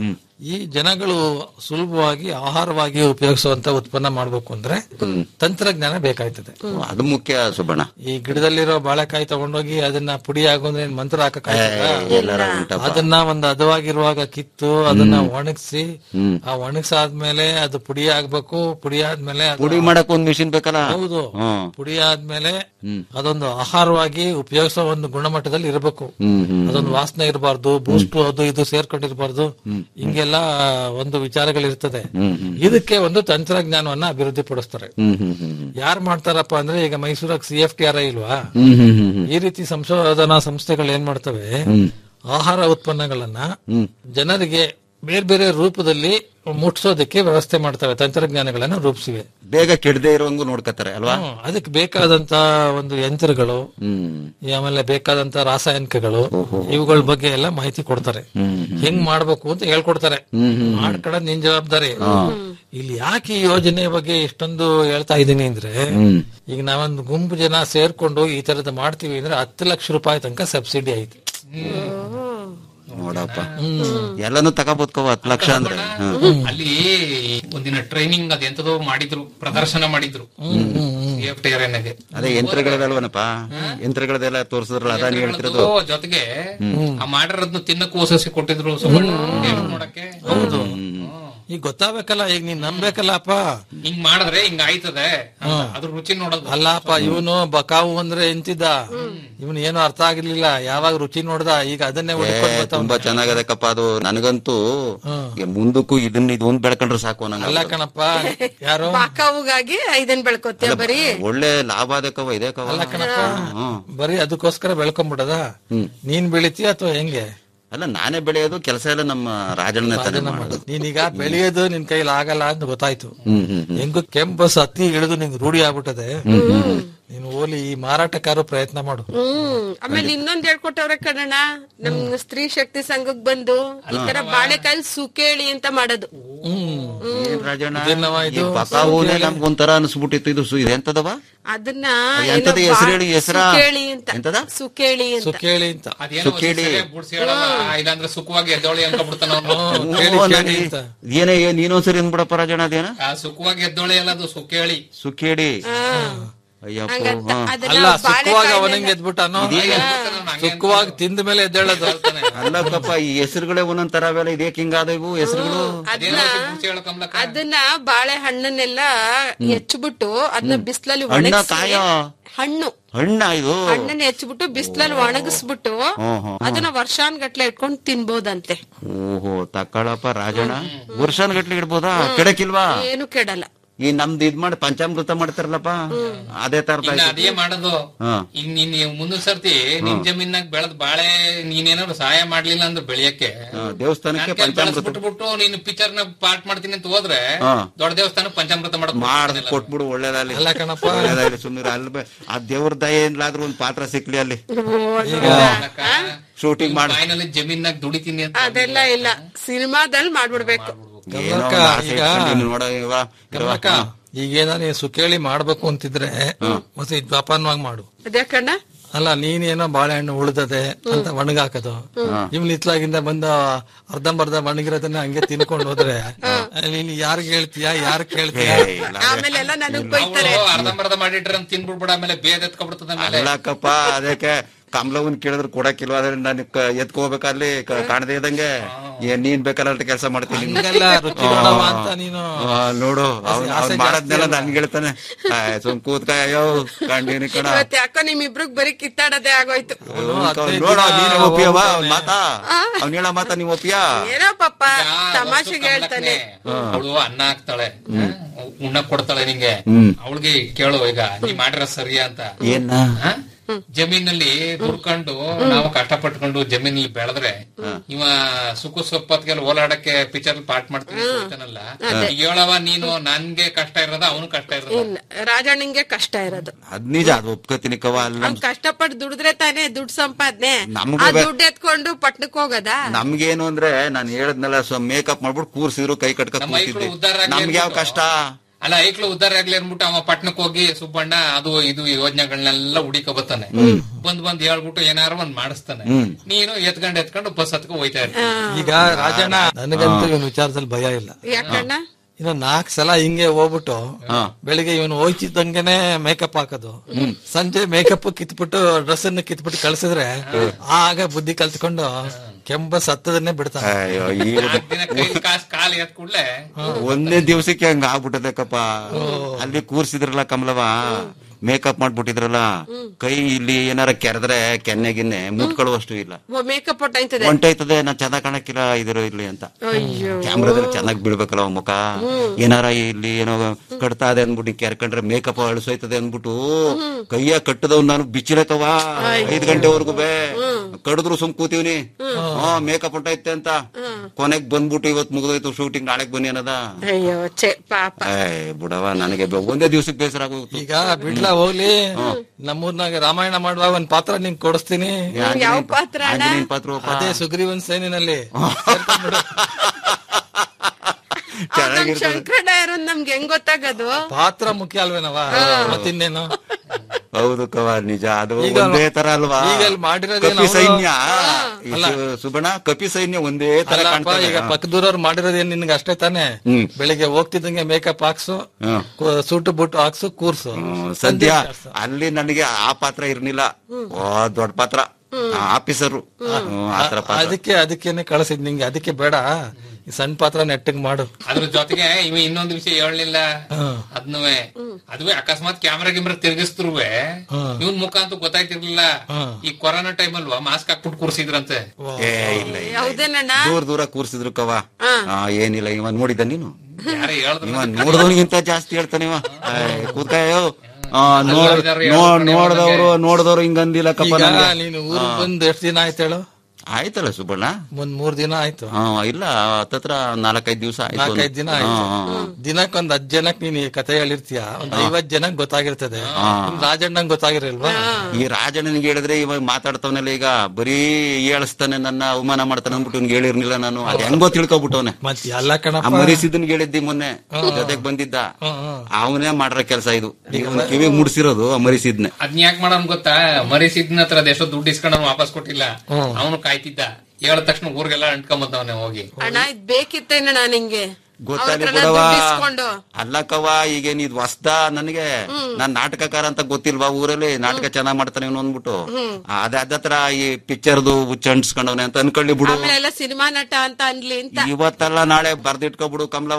ಈ ಜನಗಳು ಸುಲಭವಾಗಿ ಆಹಾರವಾಗಿ ಉಪಯೋಗಿಸುವಂತ ಉತ್ಪನ್ನ ಮಾಡ್ಬೇಕು ಅಂದ್ರೆ ತಂತ್ರಜ್ಞಾನ ಬೇಕಾಯ್ತದೆ ಅದು ಮುಖ್ಯ ಸುಬ್ಬಣ್ಣ ಈ ಗಿಡದಲ್ಲಿರೋ ಬಾಳೆಕಾಯಿ ತಗೊಂಡೋಗಿ ಅದನ್ನ ಪುಡಿ ಆಗೋದ್ರೆ ಏನ್ ಮಂತ್ರ ಹಾಕಕ್ ಎಲ್ಲಾರ ಉಂಟಪ್ಪ ಅದನ್ನ ಒಂದು ಹದವಾಗಿರುವಾಗ ಕಿತ್ತು ಅದನ್ನ ಒಣಗಿಸಿ ಆ ಒಣಗಿಸಾದ್ಮೇಲೆ ಅದು ಪುಡಿ ಆಗ್ಬೇಕು ಪುಡಿ ಆದ್ಮೇಲೆ ಅದು- ಪುಡಿ ಮಾಡಕ್ ಒಂದ್ ಮಿಷಿನ್ ಬೇಕಲ್ಲ ಹೌದು ಹ್ಮ್ ಪುಡಿ ಆದ್ಮೇಲೆ ಅದೊಂದು ಆಹಾರವಾಗಿ ಉಪಯೋಗಿಸೋ ಒಂದು ಗುಣಮಟ್ಟದಲ್ಲಿ ಇರಬೇಕು ಹ್ಮ್ ಹ್ಮ್ ಅದೊಂದು ವಾಸನೆ ಇರಬಾರ್ದು ಬೂಸ್ಟ್ ಅದು ಇದು ಸೇರ್ಕೊಂಡಿರ್ಬಾರ್ದು ಹಿಂಗೆಲ್ಲ ಒಂದು ವಿಚಾರಗಳಿರ್ತದೆ ಇದಕ್ಕೆ ಒಂದು ತಂತ್ರಜ್ಞಾನವನ್ನ ಅಭಿವೃದ್ಧಿ ಪಡಿಸ್ತಾರೆ ಹ್ಮ್ ಹ್ಮ್ ಹ್ಮ್ ಯಾರು ಮಾಡ್ತಾರಪ್ಪ ಅಂದ್ರೆ ಈಗ ಮೈಸೂರಾಗ ಸಿ ಎಫ್ ಟಿ ಆರ್ ಇಲ್ವಾ ಹ್ಮ್ ಹ್ಮ್ ಹ್ಮ್ ಹ್ಮ್ ಈ ರೀತಿ ಸಂಶೋಧನಾ ಸಂಸ್ಥೆಗಳು ಏನ್ ಮಾಡ್ತವೆ ಆಹಾರ ಉತ್ಪನ್ನಗಳನ್ನ ಜನರಿಗೆ ಬೇರೆ ಬೇರೆ ರೂಪದಲ್ಲಿ ಮುಟ್ಸೋದಕ್ಕೆ ವ್ಯವಸ್ಥೆ ಮಾಡ್ತವೆ ತಂತ್ರಜ್ಞಾನಗಳನ್ನ ರೂಪಿಸಿವೆ ಬೇಗ ಕೆಡದೆ ಇರೋಂಗು ನೋಡ್ಕತಾರೆ ಅಲ್ವಾ ಹ್ಮ್, ಅದಕ್ಕೆ ಬೇಕಾದಂತ ಒಂದು ಯಂತ್ರಗಳು ಹ್ಮ್ ಈ ಆಮೇಲೆ ಬೇಕಾದಂತ ರಾಸಾಯನಿಕಗಳು ಇವುಗಳ ಬಗ್ಗೆ ಎಲ್ಲ ಮಾಹಿತಿ ಕೊಡ್ತಾರೆ ಹೆಂಗ್ ಮಾಡ್ಬೇಕು ಅಂತ ಹೇಳ್ಕೊಡ್ತಾರೆ ಮಾಡ್ಕೊಳೋದ್ ನಿನ್ ಜವಾಬ್ದಾರಿ ಇಲ್ಲಿ ಯಾಕೆ ಈ ಯೋಜನೆ ಬಗ್ಗೆ ಇಷ್ಟೊಂದು ಹೇಳ್ತಾ ಇದ್ದೀನಿ ಅಂದ್ರೆ ಈಗ ನಾವೊಂದು ಗುಂಪು ಜನ ಸೇರ್ಕೊಂಡು ಈ ತರದ ಮಾಡ್ತೀವಿ ಅಂದ್ರೆ ಹತ್ತು ಲಕ್ಷ ರೂಪಾಯಿ ತನಕ ಸಬ್ಸಿಡಿ ಐತಿ ನೋಡಪ್ಪ ಎಲ್ಲಾನು ತಗೋಬೋದ್ಕವ ಹತ್ತು ಲಕ್ಷ ಅಂದ್ರೆ ಹ್ಮ್. ಅಲ್ಲಿ ಒಂದಿನ ಟ್ರೈನಿಂಗ್ ಅದ್ ಎಂತದೋ ಮಾಡಿದ್ರು ಪ್ರದರ್ಶನ ಮಾಡಿದ್ರು ಸೇಫ್ಟಿ ಏರಿಯಾನಾಗೆ ಅದೇ ಯಂತ್ರಗಳದಲ್ವನಪ್ಪ ಯಂತ್ರಗಳದೆಲ್ಲ ತೋರಿಸಿದ್ರಲ್ಲ ಅದ ನೀ ಹೇಳ್ತಿರೋದು ಅದು ಜೊತೆಗೆ ಆ ಮಾಡಿರೋದ್ನ ತಿನ್ನಕ್ಕೂ ಓಸಸಿ ಕೊಟ್ಟಿದ್ರು ಸುಬ್ಬಣ್ಣ ಟೇಸ್ಟ್ ನೋಡಕ್ಕೆ ಹೌದು ಈಗ ಗೊತ್ತಾಗ್ಬೇಕಲ್ಲ ಈಗ ನೀನ್ ನಂಬೇಕಲ್ಲಪ್ಪ ಹಿಂಗ್ ಮಾಡಿದ್ರೆ ಹಿಂಗ್ ಆಯ್ತದೆ ಅಂತ. ಅದ್ರ ರುಚಿ ನೋಡೋದು ಅಲ್ಲಪ್ಪ ಇವನು ಬಕಾವು ಅಂದ್ರೆ ಎಂತಿದ್ದ ಇವನು ಏನು ಅರ್ಥ ಆಗಿರ್ಲಿಲ್ಲ ಯಾವಾಗ ರುಚಿ ನೋಡ್ದ ಈಗ ಅದನ್ನೇ ಏ, ಹುಡ್ಕೊಂಡ್ ಬರ್ತಾವ್ನೆ. ತುಂಬಾ ಚೆನ್ನಾಗದಕ್ಕಪ್ಪ ಅದು ನನಗಂತೂ ಈ ಮುಂದಕ್ಕೂ ಇದನ್ನ ಇದೊಂದ್ ಬೆಳ್ಕೊಂಡ್ರೆ ಸಾಕು ನಂಗೆ ಅಲ್ಲ ಕಣಪ್ಪ ಯಾರು ಬಾಕಾವುಗಾಗಿ ಇದನ್ ಬೆಳ್ಕೊತೀಯ ಬರೀ ಒಳ್ಳೆ ಲಾಭ ಅದಕ್ಕವ ಇದೆ ಕವ ಅಲ್ಲ ಕಣಪ್ಪ ಹ್ಮ್. ಬರೀ ಅದಕ್ಕೋಸ್ಕರ ಬೆಳ್ಕೊಂಬಿಡದ ನೀನ್ ಬೆಳಿತೀಯ ಅಥವಾ ಹೆಂಗೆ ಅಲ್ಲ ನಾನೇ ಬೆಳೆಯೋದು ಕೆಲಸ ಎಲ್ಲ ನಮ್ಮ ರಾಜಣ್ಣನೇ ತಾನೇ ಮಾಡೋದು ನೀನೀಗ ಬೆಳೆಯೋದು ನಿನ್ ಕೈಲಿ ಆಗಲ್ಲ ಅಂತ ಗೊತ್ತಾಯ್ತು ಹ್ಮ್ ಹ್ಮ್ ಹ್ಮ್. ಹೆಂಗು ಕೆಂಪು ಬಸ್ ಹತ್ತಿ ಇಳಿದು ನಿಂಗೆ ರೂಢಿ ಆಗ್ಬಿಟ್ಟದೆ ನೀನು ಓಲಿ ಈ ಮಾರಾಟಕ್ಕಾರು ಪ್ರಯತ್ನ ಮಾಡು ಹ್ಮ್ ಆಮೇಲೆ ಇನ್ನೊಂದ್ ಹೇಳ್ಕೊಟ್ಟವ್ರೆ ಕಣಣ್ಣ ನಮ್ ಸ್ತ್ರೀ ಶಕ್ತಿ ಸಂಘಕ್ ಬಂದು ಈ ತರ ಬಾಳೆಕಾಯಿ ಸುಕೇಳಿ ಅಂತ ಮಾಡೋದು ಏನ್ ರಾಜಣ್ಣ ಇದೇನವ್ವ ಈ ಇದು? ಬಕಾವುನೇ ನಮ್ಗೊಂಥರ ಅನ್ಸ್ಬಿಟ್ಟಿತ್ತು ಇದು ಸು- ಇದು ಎಂತದವ ಅದನ್ನ ಎಂತದ ಏನೋ ಹೆಸ್ರು ಬಾ- ಹೇಳಿ, ಹೆಸ್ರಾ? ಸುಕೇಳಿ ಅಂತ ಎಂತದ? ಸುಕೇಳಿ ಅಂತ ಸುಕೇಳಿ ಅಂತ ಅದೇನೋ ಸುಕ್ಕೇಳಿ. ಬುಡ್ಸಿ ಹೇಳಲ್ಲ ಇಲ್ಲಾಂದ್ರೆ ಸುಖವಾಗಿ ಎದ್ದೋಳಿ ಅನ್ಕೊಬಿಡ್ತಾನ ಅವ್ನು ಕೇಳಿ, ಓ, ಕೇಳಿ ನನಗೆ ಅಂತ. ಏನೇ ಏನ್ ನೀನೊಂದ್ಸರಿ ಅಂದ್ಬಿಡಪ್ಪ ರಾಜಣ್ಣ ಅದೇನ ಆ ಸುಖವಾಗಿ ಎದ್ದೋಳಿ ಅಲ್ಲ ಅದು ಸುಖೇಳಿ ಸುಖೇಡಿ ಅಯ್ಯಪ್ಪ ಹಂಗಂತ ಹಾ. ಅದನ್ನ ಅಲ್ಲ ಸುಖವಾಗಿ ಬಾಳೆಕಾಯಿನೆಲ್ಲ- ಅವನಿಂಗ್ ಎದ್ಬಿಟ್ಟಾನು ಇದೇನು? ಸುಖವಾಗಿ ತಿಂದ ಮೇಲೆ ಎದ್ದೇಳೋದು ಅಲ್ಲಕ್ಕಪ್ಪ ಈ ಹೆಸರುಗಳೇ ಒಂದೊಂದ್ ತರ ಅವೆಲ್ಲ ಇದೇಕ್ ಹಿಂಗಾದ ಇವು ಹೆಸರುಗಳು ಅದನ್ನ ಬುಡ್ಸಿ ಹೇಳೋ ಕಮಲಕ್ಕ ಅದನ್ನ ಬಾಳೆಹಣ್ಣನ್ನೆಲ್ಲ ಹೆಚ್ಚಿಬಿಟ್ಟು ಅದನ್ನ ಬಿಸಿಲಲ್ಲಿ ಹಣ್ಣ ಒಣಗಿಸಿ ಕಾಯ ಹಣ್ಣು ಹಣ್ಣ ಇದು ಹಣ್ಣನ್ನ ಹೆಚ್ಚಿಬಿಟ್ಟು ಬಿಸಿಲಲ್ಲಿ ಒಣಗಿಸ್ಬಿಟ್ಟು ಹ್ಮ್, ಹ್ಮ್, ಅದನ್ನ ವರ್ಷಾನ್ಗಟ್ಲೆ ಇಟ್ಕೊಂಡು ತಿನ್ಬೋದಂತೆ ಓಹೋ ತಕ್ಕಳಪ್ಪ ರಾಜಣ್ಣ ವರ್ಷನ್ ಗಟ್ಲೆ ಇಡ್ಬೋದಾ ಕೆಡಕಿಲ್ವಾ ಏನು ಕೆಡಲ್ಲ ಈ ನಮ್ದು ಇದ್ ಮಾಡಿ ಪಂಚಾಮೃತ ಮಾಡ್ತಾರಲ್ಲಪ್ಪ ಅದೇ ತರದ ಇನ್ನ ಅದೇ ಮಾಡೋದು ಹಾ. ಈಗ ನೀನ್ ಮುಂದಿನ ಸರ್ತಿ ನಿನ್ ಜಮೀನಾಗ ಬೆಳೆದ್ ಬಾಳೆ ನೀನೇನಾದ್ರು ಸಹಾಯ ಮಾಡ್ಲಿಲ್ಲ ಅಂದ್ರೆ ಬೆಳೆಯಕ್ಕೆ ದೇವಸ್ಥಾನಕ್ಕೆ ಪಂಚಾಮೃತ ಬಿಟ್ಬಿಟ್ಟು ನೀನು ಪಿಕ್ಚರ್ ನ ಪಾರ್ಟ್ ಮಾಡ್ತೀನಿ ಅಂತ ಹೋದ್ರೆ ಹಾ. ದೊಡ್ಡ ದೇವಸ್ಥಾನ ಪಂಚಾಮೃತ ಮಾಡೋದು ಮಾಡ್ ಕೊಟ್ಬಿಡು ಒಳ್ಳೇದಲ್ಲಿ ಅಲ್ಲ ಕಣಪ್ಪ. ಒಳ್ಳೇದಾಗ್ಲಿ ಸುಮ್ಮನೆ ಅಲ್ಲಿ ಬೆ- ಆ ದೇವ್ರ ದಯ ಏನ್ಲಾದ್ರೂ ಒಂದ್ ಪಾತ್ರ ಸಿಕ್ಲಿ ಅಲ್ಲಿ ಶೂಟಿಂಗ್ ಮಾಡ ಬಾಯಿನಲ್ಲಿ ಜಮೀನಾಗ ದುಡಿತೀನಿ ಅಂತ ಅದೆಲ್ಲ ಇಲ್ಲ ಸಿನಿಮಾದಲ್ಲಿ ಮಾಡ್ಬಿಡ್ಬೇಕು ಏನೋ ಗಮನಕ್ಕ ಒಂದ್ ಆಸೆ ಈಗ ಇಟ್ಕೊಂಡಿನಿ ನೋಡ ಇವ ಗಮನಕ್ಕ ಈಗೇನ ನೀ ಸುಕೇಳಿ ಮಾಡ್ಬೇಕು ಅಂತಿದ್ರೆ ಹೊಸ ಜಪಾನ್ವಾಗಿ ಮಾಡು ಅದ್ಯಾಕಣ್ಣ ಅಲ್ಲ ನೀನೇನೋ ಬಾಳೆಹಣ್ಣು ಉಳ್ದದೆ ಅಂತ ಒಣಗಾಕದು ಇವ್ನ ಇತ್ಲಾಗಿಂದ ಬಂದ ಅರ್ಧಂಬರ್ಧ ಒಣಗಿರೋದನ್ನ ಹಂಗೆ ತಿನ್ಕೊಂಡು ಹೋದ್ರೆ ನೀನ್ ಯಾರಿಗ್ ಹೇಳ್ತೀಯ ಯಾರು ಕೇಳ್ತೀಯ ಆಮೇಲೆ ಎಲ್ಲ ನನಗ್ ಬೈತಾರೆ ಅರ್ಧಂಬರ್ಧ ಮಾಡಿಟ್ರೆ ಅಂತ ತಿನ್ಬಿಡ್ಬಿಡ ಆಮೇಲೆ ಬೇದ ಎತ್ಕೊಬಿಡ್ತದ ಆಮೇಲೆ ಅಲ್ಲಕ್ಕಪ್ಪ ಅದಕ್ಕೆ ಕಮಲವನ್ ಕೇಳಿದ್ರು ಕೊಡಕ್ಕಿಲ್ವ ಅದ್ರ ನನ್ ಎತ್ಕೋಬೇಕಲ್ಲಿ ಕಾಣದೇ ಇದ್ದಂಗೆ ಏನ್ ನೀನ್ ಬೇಕಲ್ಲ ಅಂತ ಕೆಲಸ ಮಾಡ್ತೀನಿ ಹಂಗಲ್ಲ ರುಚಿ ನೋಡವ ಅಂತ ನೀನು ಆ, ನೋಡು ಅವ್ನ್ ಆಸೆ ಅವ್ನ್ ಮಾಡದ್ನೆಲ್ಲ ಜಾಸ್ತಿ ನನ್ಗೆ ಹೇಳ್ತಾನೆ ಆ, ಸುಮ್ ಕೂತ್ಕ ಅಯ್ಯೋ ಕಂಡೀನಿ ಕಣ ಇವತ್ತು ಯಾಕೋ ನಿಮ್ ಇಬ್ರಿಗ್ ಬರೀ ಕಿತ್ತಾಡೋದೇ ಆಗೋಯ್ತು ಹದಿನೈದು ನೋಡ ದಿನ ನೀನ್ ಒಪ್ಪಿಯವ ಹೋಗ್ತಾನೆ. ಮಾತಾ ಅವ್ನ ಹೇಳ ಮಾತಾ ನೀವ್ ಒಪ್ಪಿಯ ಏನೋ ಪಾಪ ತಮಾಷೆಗೆ ಹೇಳ್ತಾನೆ ಅವಳು ಅನ್ನ ಹಾಕ್ತಾಳೆ ಉಣ್ಣಕ್ ಕೊಡ್ತಾಳೆ ನಿಂಗೆ ಅವಳಿಗೆ ಕೇಳು ಈಗ ನೀ ಮಾಡಿರೋ ಸರಿಯಾ ಅಂತ ಏನ ಹ? ಜಮೀನಲ್ಲಿ ದುಡ್ಕೊಂಡು ನಾವು ಕಷ್ಟಪಟ್ಕೊಂಡು ಜಮೀನಲ್ಲಿ ಬೆಳೆದ್ರೆ ಇವ ಸುಖ ಸೊಪ್ಪತ್ಗೆಲ್ಲ ಓಲಾಡಕ್ಕೆ ಪಿಕ್ಚರ್ ಪಾರ್ಟ್ ಮಾಡ್ತೀನಿ ಅಂತ ಹೇಳ್ತಾನಲ್ಲ ಈಗ ಹೇಳವ ನೀನು ನನ್ಗೆ ಕಷ್ಟ ಇರೋದ ಅವನು ಕಷ್ಟ ಇರೋದ ಇಲ್ಲ ರಾಜಣ್ಣಂಗೆ ಕಷ್ಟ ಇರೋದು ಅದ್ ನಿಜ ಅದು ಒಪ್ಕೋತೀನಿ ಕವ ಅಲ್ಲ ಅವ್ನ್ ಕಷ್ಟಪಟ್ಟು ದುಡಿದ್ರೆ ತಾನೇ ದುಡ್ಡು ಸಂಪಾದನೆ ನಮ್ಗೂ ಆ ಬೆ- ದುಡ್ಡು ಎತ್ಕೊಂಡು ಪಟ್ಟಣಕ್ ಹೋಗದ ನಮ್ಗೇನು ಅಂದ್ರೆ ನಾನು ಹೇಳದ್ನೆಲ್ಲ ಮೇಕಪ್ ಮಾಡ್ಬಿಟ್ಟು ಕೂರ್ಸಿದ್ರು ಕೈ ಕಟ್ಕ ನಮ್ಮ ಐಕ್ಳು ಕೂತಿದ್ದೆ ಉದ್ಧಾರ ಆಗ್ಲಿ ನಮ್ಗೆ ಯಾವ ಅನ್ಬಿಟ್ಟು. ಕಷ್ಟ ಅಲ್ಲ ಐಕ್ಳು ಉದ್ದಾರ ಆಗ್ಲಿ ಅನ್ಬಿಟ್ಟು ಅವ ಪಟ್ನಕ್ ಹೋಗಿ ಸುಬ್ಬಣ್ಣ ಅದು ಇದು ಯೋಜನೆಗಳನ್ನೆಲ್ಲ ಹುಡಿಕೊ ಬರ್ತಾನೆ ಬಂದ್ ಬಂದ್ ಹೇಳ್ಬಿಟ್ಟು ಏನಾರು ಒಂದ್ ಮಾಡಿಸ್ತಾನೆ ನೀನು ಎತ್ಕೊಂಡ್ ಎತ್ಕೊಂಡು ಬಸ್ ಹತ್ಕೊ ಹೋಯ್ತಾ ಇರ್ತೀನಿ ಈಗ ರಾಜಣ್ಣ ನನಗಂತೂ ಇವನ್ ವಿಚಾರದಲ್ಲಿ ಭಯ ಇಲ್ಲ ಯಾಕಣ್ಣ ಇನ್ನು ನಾಲ್ಕ್ ಸಲ ಹಿಂಗೆ ಹೋಗ್ಬಿಟ್ಟು ಹಾ. ಬೆಳಿಗ್ಗೆ ಇವನು ಹೋಯ್ತಿದ್ದಂಗೆನೆ ಮೇಕಪ್ ಹಾಕೋದು ಸಂಜೆ ಮೇಕಪ್ ಕಿತ್ಬಿಟ್ಟು ಡ್ರೆಸ್ ಅನ್ನು ಕಿತ್ಬಿಟ್ಟು ಕಳ್ಸಿದ್ರೆ ಆಗ ಬುದ್ಧಿ ಕಲ್ತ್ಕೊಂಡು ಕೆಂಪ ಸತ್ತದನ್ನೇ ಬಿಡ್ತಾನೆ ಅಯ್ಯೋ ಈಗ ನಾಲ್ಕ್ ದಿನ ಕೈ ಕಾಸ್ ಕಾಲ್ ಎತ್ ಕೂಡ್ಲೆ ಒಂದೇ ದಿವ್ಸಕ್ಕೆ ಹಂಗ ಆಗ್ಬಿಟ್ಟದಕ್ಕಪ್ಪ ಅಲ್ಲಿ ಕೂರ್ಸಿದ್ರಲ್ಲ ಕಮಲವ ಮೇಕಪ್ ಮಾಡ್ಬಿಟ್ಟಿದ್ರಲ್ಲ ಕೈ ಇಲ್ಲಿ ಏನಾರ ಕೆರೆದ್ರೆ ಕೆನ್ನೆ ಗಿನ್ನೆ ಮುಟ್ಕೊಳ್ಳುವಷ್ಟು ಇಲ್ಲ ಮೇಕಪ್ ಹೊಟ್ಟಾಯ್ತದೆ ಹೊಂಟೈತದೆ ನಾ ಚೆನ್ನಾಗ್ ಕಾಣಕ್ಕಿಲ್ಲ ಇದ್ರ ಇಲ್ಲಿ ಅಂತ ಅಯ್ಯೋ ಕ್ಯಾಮ್ರಾದಲ್ಲಿ ಚೆನ್ನಾಗ್ ಬೀಳ್ಬೇಕಲ್ಲ ಅವ್ ಮುಖ ಏನಾರ ಇಲ್ಲಿ ಏನೋ ಕಟ್ತಾ ಇದೆ ಅನ್ಬಿಟ್ಟು ಕೆರ್ಕೊಂಡ್ರೆ ಮೇಕಪ್ ಅಳಿಸೋಯ್ತದೆ ಅನ್ಬಿಟ್ಟು ಕೈಯ ಕಟ್ಟದವ್ ನಾನು ಬಿಚ್ಚಿರಕವ ಐದ್ ಗಂಟೆವರೆಗೂ ಬೇ ಕಡಿದ್ರು ಸುಮ್ ಕೂತೀವ್ನಿ ಹಾ ಮೇಕಪ್ ಹೊಂಟೈತೆ ಅಂತ ಕೊನೆಗ್ ಬಂದ್ಬಿಟ್ಟು ಇವತ್ ಮುಗಿದೋಯ್ತು ಶೂಟಿಂಗ್ ನಾಳೆಗ್ ಬನ್ನಿ ಅನ್ನದ ಅಯ್ಯೋ ಛೆ ಪಾಪ ಏ ಬುಡವ ನನಗೆ ಬೆ- ಒಂದೇ ದಿವ್ಸಕ್ಕೆ ಬೇಸರ ಆಗೋಯ್ತು ಈಗ ಬಿಡ್ಲಾ ಹೋಗ್ಲಿ ನಮ್ಮೂರ್ನಾಗ ರಾಮಾಯಣ ಮಾಡುವಾಗ ಒಂದ್ ಪಾತ್ರ ನಿಂಗ್ ಕೊಡಿಸ್ತೀನಿ ಯಾವ ಪಾತ್ರ ಅಣ್ಣ? ಆಂಜನೇಯನ್ ಪಾತ್ರವಪ್ಪ ಅದೇ ಸುಗ್ರೀವನ್ ಸೇನಿನಲ್ಲಿ ಅವ್ರ್ ನಮ್ ಶಂಕರಣ್ಣ ಯಾರು ನಮ್ಗೆ ಹೆಂಗ್ ಗೊತ್ತಾಗದು ಪಾತ್ರ ಮುಖ್ಯ ಅಲ್ವೇನವ ಮತ್ತಿನ್ನೇನು ಹೌದು ಕವ ನಿಜ ಅದು ಈಗ ಒಂದೇ ತರ ಅಲ್ವಾ ಈಗ ಅಲ್ಲಿ ಮಾಡಿರೋದೇನು ಕಪಿ ಅವ್ರು- ಸೈನ್ಯ ಈ ಅಲ್ಲ. ಸು- ಸುಬಣ ಕಪಿ ಸೈನ್ಯ ಒಂದೇ ತರ ಅಲ್ಲಪ್ಪ ಕಾಣ್ತದೆ ಈಗ ಪಕ್ಕದೂರವ್ರು ಮಾಡಿರೋದೇನ್ ನಿನ್ಗೆ ಅಷ್ಟೇ ತಾನೇ ಹ್ಮ್. ಬೆಳಿಗ್ಗೆ ಹೋಗ್ತಿದ್ದಂಗೆ ಮೇಕಪ್ ಹಾಕ್ಸು ಹ್ಮ್. ಕು- ಸೂಟು ಬುಟ್ಟು ಹಾಕ್ಸು ಕೂರ್ಸು ಹ್ಮ್, ಸದ್ಯ ಅಲ್ಲಿ ನನಗೆ ಆ ಪಾತ್ರ ಇರ್ಲಿಲ್ಲ ಓ ದೊಡ್ಡ ಪಾತ್ರ ಆಫೀಸರ್ರು ಆತರ ಪಾತ್ರ ಅದಕ್ಕೆ ಅದಕ್ಕೇನೆ ಕಳಿಸಿದ್ ನಿಂಗೆ ಅದಕ್ಕೆ ಬೇಡ ಈ ಸಣ್ಣ ಪಾತ್ರ ನೆಟ್ಟಗ್ ಮಾಡು ಅದ್ರ ಜೊತೆಗೆ ಇವ ಇನ್ನೊಂದು ವಿಷಯ ಹೇಳಲಿಲ್ಲ ಅದ್ನುವೆ ಅದುವೆ ಅಕಸ್ಮಾತ್ ಕ್ಯಾಮ್ರಾ ಗಿಮ್ರಾ ತಿರ್ಗಿಸ್ತಿರುವೆ ಇವನ್ ಮುಖ ಅಂತೂ ಗೊತ್ತಾಯ್ತಿರ್ಲಿಲ್ಲ ಈ ಕೊರೋನಾ ಟೈಮ್ ಅಲ್ವಾ ಮಾಸ್ಕ್ ಹಾಕ್ಬಿಟ್ಟು ಕೂರ್ಸಿದ್ರಂತೆ ಏ ಇಲ್ಲ ಇಲ್ಲ. ಹೌದೇನಣ್ಣ ದೂರ ದೂರ ಕೂರ್ಸಿದ್ರು ಕವ ಆ, ಏನಿಲ್ಲ ಇವ ನೋಡಿದ ನೀನು ಯಾರ ಹೇಳಿದ್ರು ಇವ ನೋಡಿದವನಿಗಿಂತ ಜಾಸ್ತಿ ಹೇಳ್ತಾನೆ ಇವ ಕೂತ್ಕಾಯೋ ನೋಡ್ ಇದಾರೆ, ನೋಡ್ ನೋಡ್ದವ್ರು ನೋಡ್ದವ್ರು ಹಿಂಗ ಅಂದಿಲ್ಲ ಕಪ್ಪ ಈಗ ನಂಗೆ. ನೀನು ಊರಿಗೆ ಬಂದ್ ಎಷ್ಟ್ ದಿನ ಆಯ್ತು ಹೇಳು ಆಯ್ತಲ್ಲ ಸುಬ್ಬಣ್ಣ ಒಂದ್ ಮೂರ್ ದಿನ ಆಯ್ತು ಹಾ ಇಲ್ಲ ಹತ್ತತ್ರ ನಾಲ್ಕೈದ್ ದಿವಸ ಆಯ್ತು ನಾಲ್ಕೈದ್ ದಿನ ಆಯ್ತು ದಿನಕ್ಕೊಂದ್ ಹತ್ ಜನಕ್ ನೀನ್ ಈ ಕತೆ ಹೇಳಿರ್ತೀಯ ಒಂದ್ ಐವತ್ ಜನಕ್ ಗೊತ್ತಾಗಿರ್ತದೆ ನಿಮ್ ರಾಜಣ್ಣಂಗ್ ಗೊತ್ತಾಗಿರಲ್ವಾ ಈ ರಾಜಣ್ಣನಿಗೆ ಹೇಳಿದ್ರೆ ಇವಾಗ ಮಾತಾಡ್ತವನಲ್ಲ ಈಗ ಬರೀ ಹೇಳಿಸ್ತಾನೆ ನನ್ನ ಅವಮಾನ ಮಾಡ್ತಾನೆ ಅಂದ್ಬಿಟ್ಟು ಇವ್ನಿಗೆ ಹೇಳಿರ್ಲಿಲ್ಲ ನಾನು ಅದ್ ಹೆಂಗೋ ತಿಳ್ಕೊಬಿಟ್ಟವನೆ ಮತ್ ಎಲ್ಲ ಆ ಕಣಪ್ಪ ಮರಿಸಿದ್ದನ್ ಹೇಳಿದ್ದಿ ಮೊನ್ನೆ ಜೊತೆಗ್ ಬಂದಿದ್ದ ಅವನೇ ಮಾಡ್ರ ಕೆಲಸ ಇದು ಇವನ್ ಕಿವಿ ಮುಡ್ಸಿರೋದು ಆ ಮರಿಸಿದ್ನೆ ಅದ್ನ ಯಾಕೆ ಮಾಡೋನ್ ಗೊತ್ತಾ ಮರಿಸಿದ್ನ ಹತ್ರ ಅದೆಷ್ಟೋ ದುಡ್ಡು ಇಸ್ಕೊಂಡು ಅವ್ನು ವಾಪಸ್ ಕೊಟ್ಟಿಲ್ಲ ಅವನು ಕಾಯ್ತಿದ್ದ ಹೇಳಿದ ತಕ್ಷಣ ಊರಿಗೆಲ್ಲ ಅಂಟ್ಕೊಂಬಂದವನೆ ಹೋಗಿ ಅಣ್ಣ ಇದ್ ಬೇಕಿತ್ತೇನಣ್ಣ ನಿಂಗೆ ಗೊತ್ತಾಗ್ಲಿ ಅವ್ರ್ ಹತ್ರ ಬಿಡವ ದುಡ್ಡು ಇಸ್ಕೊಂಡು ಅಲ್ಲಕ್ಕವ ಈಗೇನ್ ಇದ್ ಹೊಸ್ದ ನನಗೆ ನಾನ್ ನಾಟಕಕಾರ ಅಂತ ಗೊತ್ತಿಲ್ವಾ ಊರಲ್ಲಿ ನಾಟಕ ಚೆನ್ನಾಗ್ ಮಾಡ್ತಾನೆ ಇವನು ಅಂದ್ಬಿಟ್ಟು ಅದೇ ಅದತ್ರ ಈ ಪಿಕ್ಚರ್ದು ಹುಚ್ಚ ಅಂಟಿಸ್ಕೊಂಡವನೆ ಅಂತ ಅನ್ಕೊಳ್ಳಿ ಬಿಡು ಆಮೇಲೆ ಎಲ್ಲ ಸಿನಿಮಾ ನಟ ಅಂತ ಅನ್ಲಿ ಅಂತ ಇವತ್ತಲ್ಲ ನಾಳೆ ಬರ್ದಿಟ್ಕೊಬಿಡು ಕಮಲವ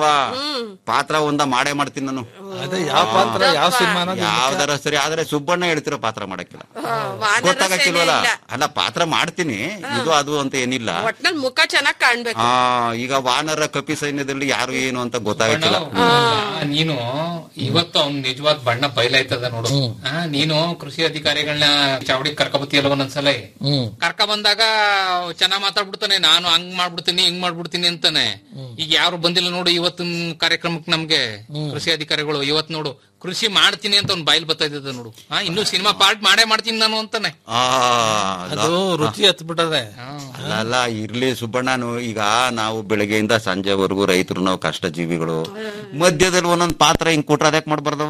ಪಾತ್ರ ಒಂದ ಮಾಡೇ ಮಾಡ್ತೀನಿ ನಾನು ಅದೇ ಯಾವ ಪಾತ್ರ ಯಾವ ಸಿನಿಮಾ ಯಾವ್ದಾರ ಸರಿ ಆದ್ರೆ ಸುಬ್ಬಣ್ಣ ಹೇಳ್ತಿರೋ ಪಾತ್ರ ಮಾಡಕ್ಕಿಲ್ಲ ವಾನರ ಗೊತ್ತಾಗಕ್ಕಿಲ್ವಲ್ಲ ಸೇನೆ ಇಲ್ಲ. ಅಲ್ಲ ಪಾತ್ರ ಮಾಡ್ತೀನಿ ಇದು ಅದು ಅಂತ ಏನಿಲ್ಲ ಒಟ್ನಲ್ಲಿ ಮುಖ ಚೆನ್ನಾಗ್ ಕಾಣ್ಬೇಕು ಆ ಈಗ ವಾನರ ಕಪಿ ಸೈನ್ಯದಲ್ಲಿ ಯಾರು ಏನು ಅಂತ ಗೊತ್ತಾಗಕ್ಕಿಲ್ಲ ಆ, ನೀನು ಇವತ್ತು ಅವ್ನ್ ನಿಜವಾದ ಬಣ್ಣ ಬಯಲಾಯ್ತದ ನೋಡು ಆ, ನೀನು ಕೃಷಿ ಅಧಿಕಾರಿಗಳನ್ನ ಚಾವಡಿ ಕರ್ಕೊಬತ್ತೀಯಲ್ಲ ಒಂದೊಂದ್ಸಲ ಕರ್ಕ ಬಂದಾಗ ಚೆನ್ನಾಗ್ ಮಾತಾಡ್ಬಿಡ್ತಾನೆ ನಾನು ಹಂಗ್ ಮಾಡ್ಬಿಡ್ತೀನಿ ಹಿಂಗ್ ಮಾಡ್ಬಿಡ್ತೀನಿ ಅಂತಾನೆ ಈಗ ಯಾರು ಬಂದಿಲ್ಲ ನೋಡು ಇವತ್ತಿನ ಕಾರ್ಯಕ್ರಮಕ್ಕೆ ನಮ್ಗೆ ಕೃಷಿ ಅಧಿಕಾರಿಗಳು ಇವತ್ ನೋಡು ಕೃಷಿ ಮಾಡ್ತೀನಿ ಅಂತ ಅವ್ನ್ ಬಾಯಿಲ್ ಬರ್ತಾ ಇದ್ದದ ನೋಡು ಆ ಇನ್ನು ಸಿನಿಮಾ ಪಾರ್ಟ್ ಮಾಡೇ ಮಾಡ್ತೀನಿ ನಾನು ಅಂತಾನೆ ಆ ಅದು ರುಚಿ ಹತ್ಬಿಟ್ಟದೆ ಅಲ್ಲ ಅಲ್ಲ ಇರ್ಲಿ ಸುಬ್ಬಣ್ಣನು ಈಗ ನಾವು ಬೆಳಗ್ಗೆಯಿಂದ ಸಂಜೆವರೆಗೂ ರೈತರು ನಾವು ಕಷ್ಟ ಜೀವಿಗಳು ಮಧ್ಯದಲ್ಲಿ ಒಂದೊಂದ್ ಪಾತ್ರ ಹಿಂಗ್ ಕೊಟ್ರೆ ಅದಕ್ಕೆ ಮಾಡ್ಬಾರ್ದವ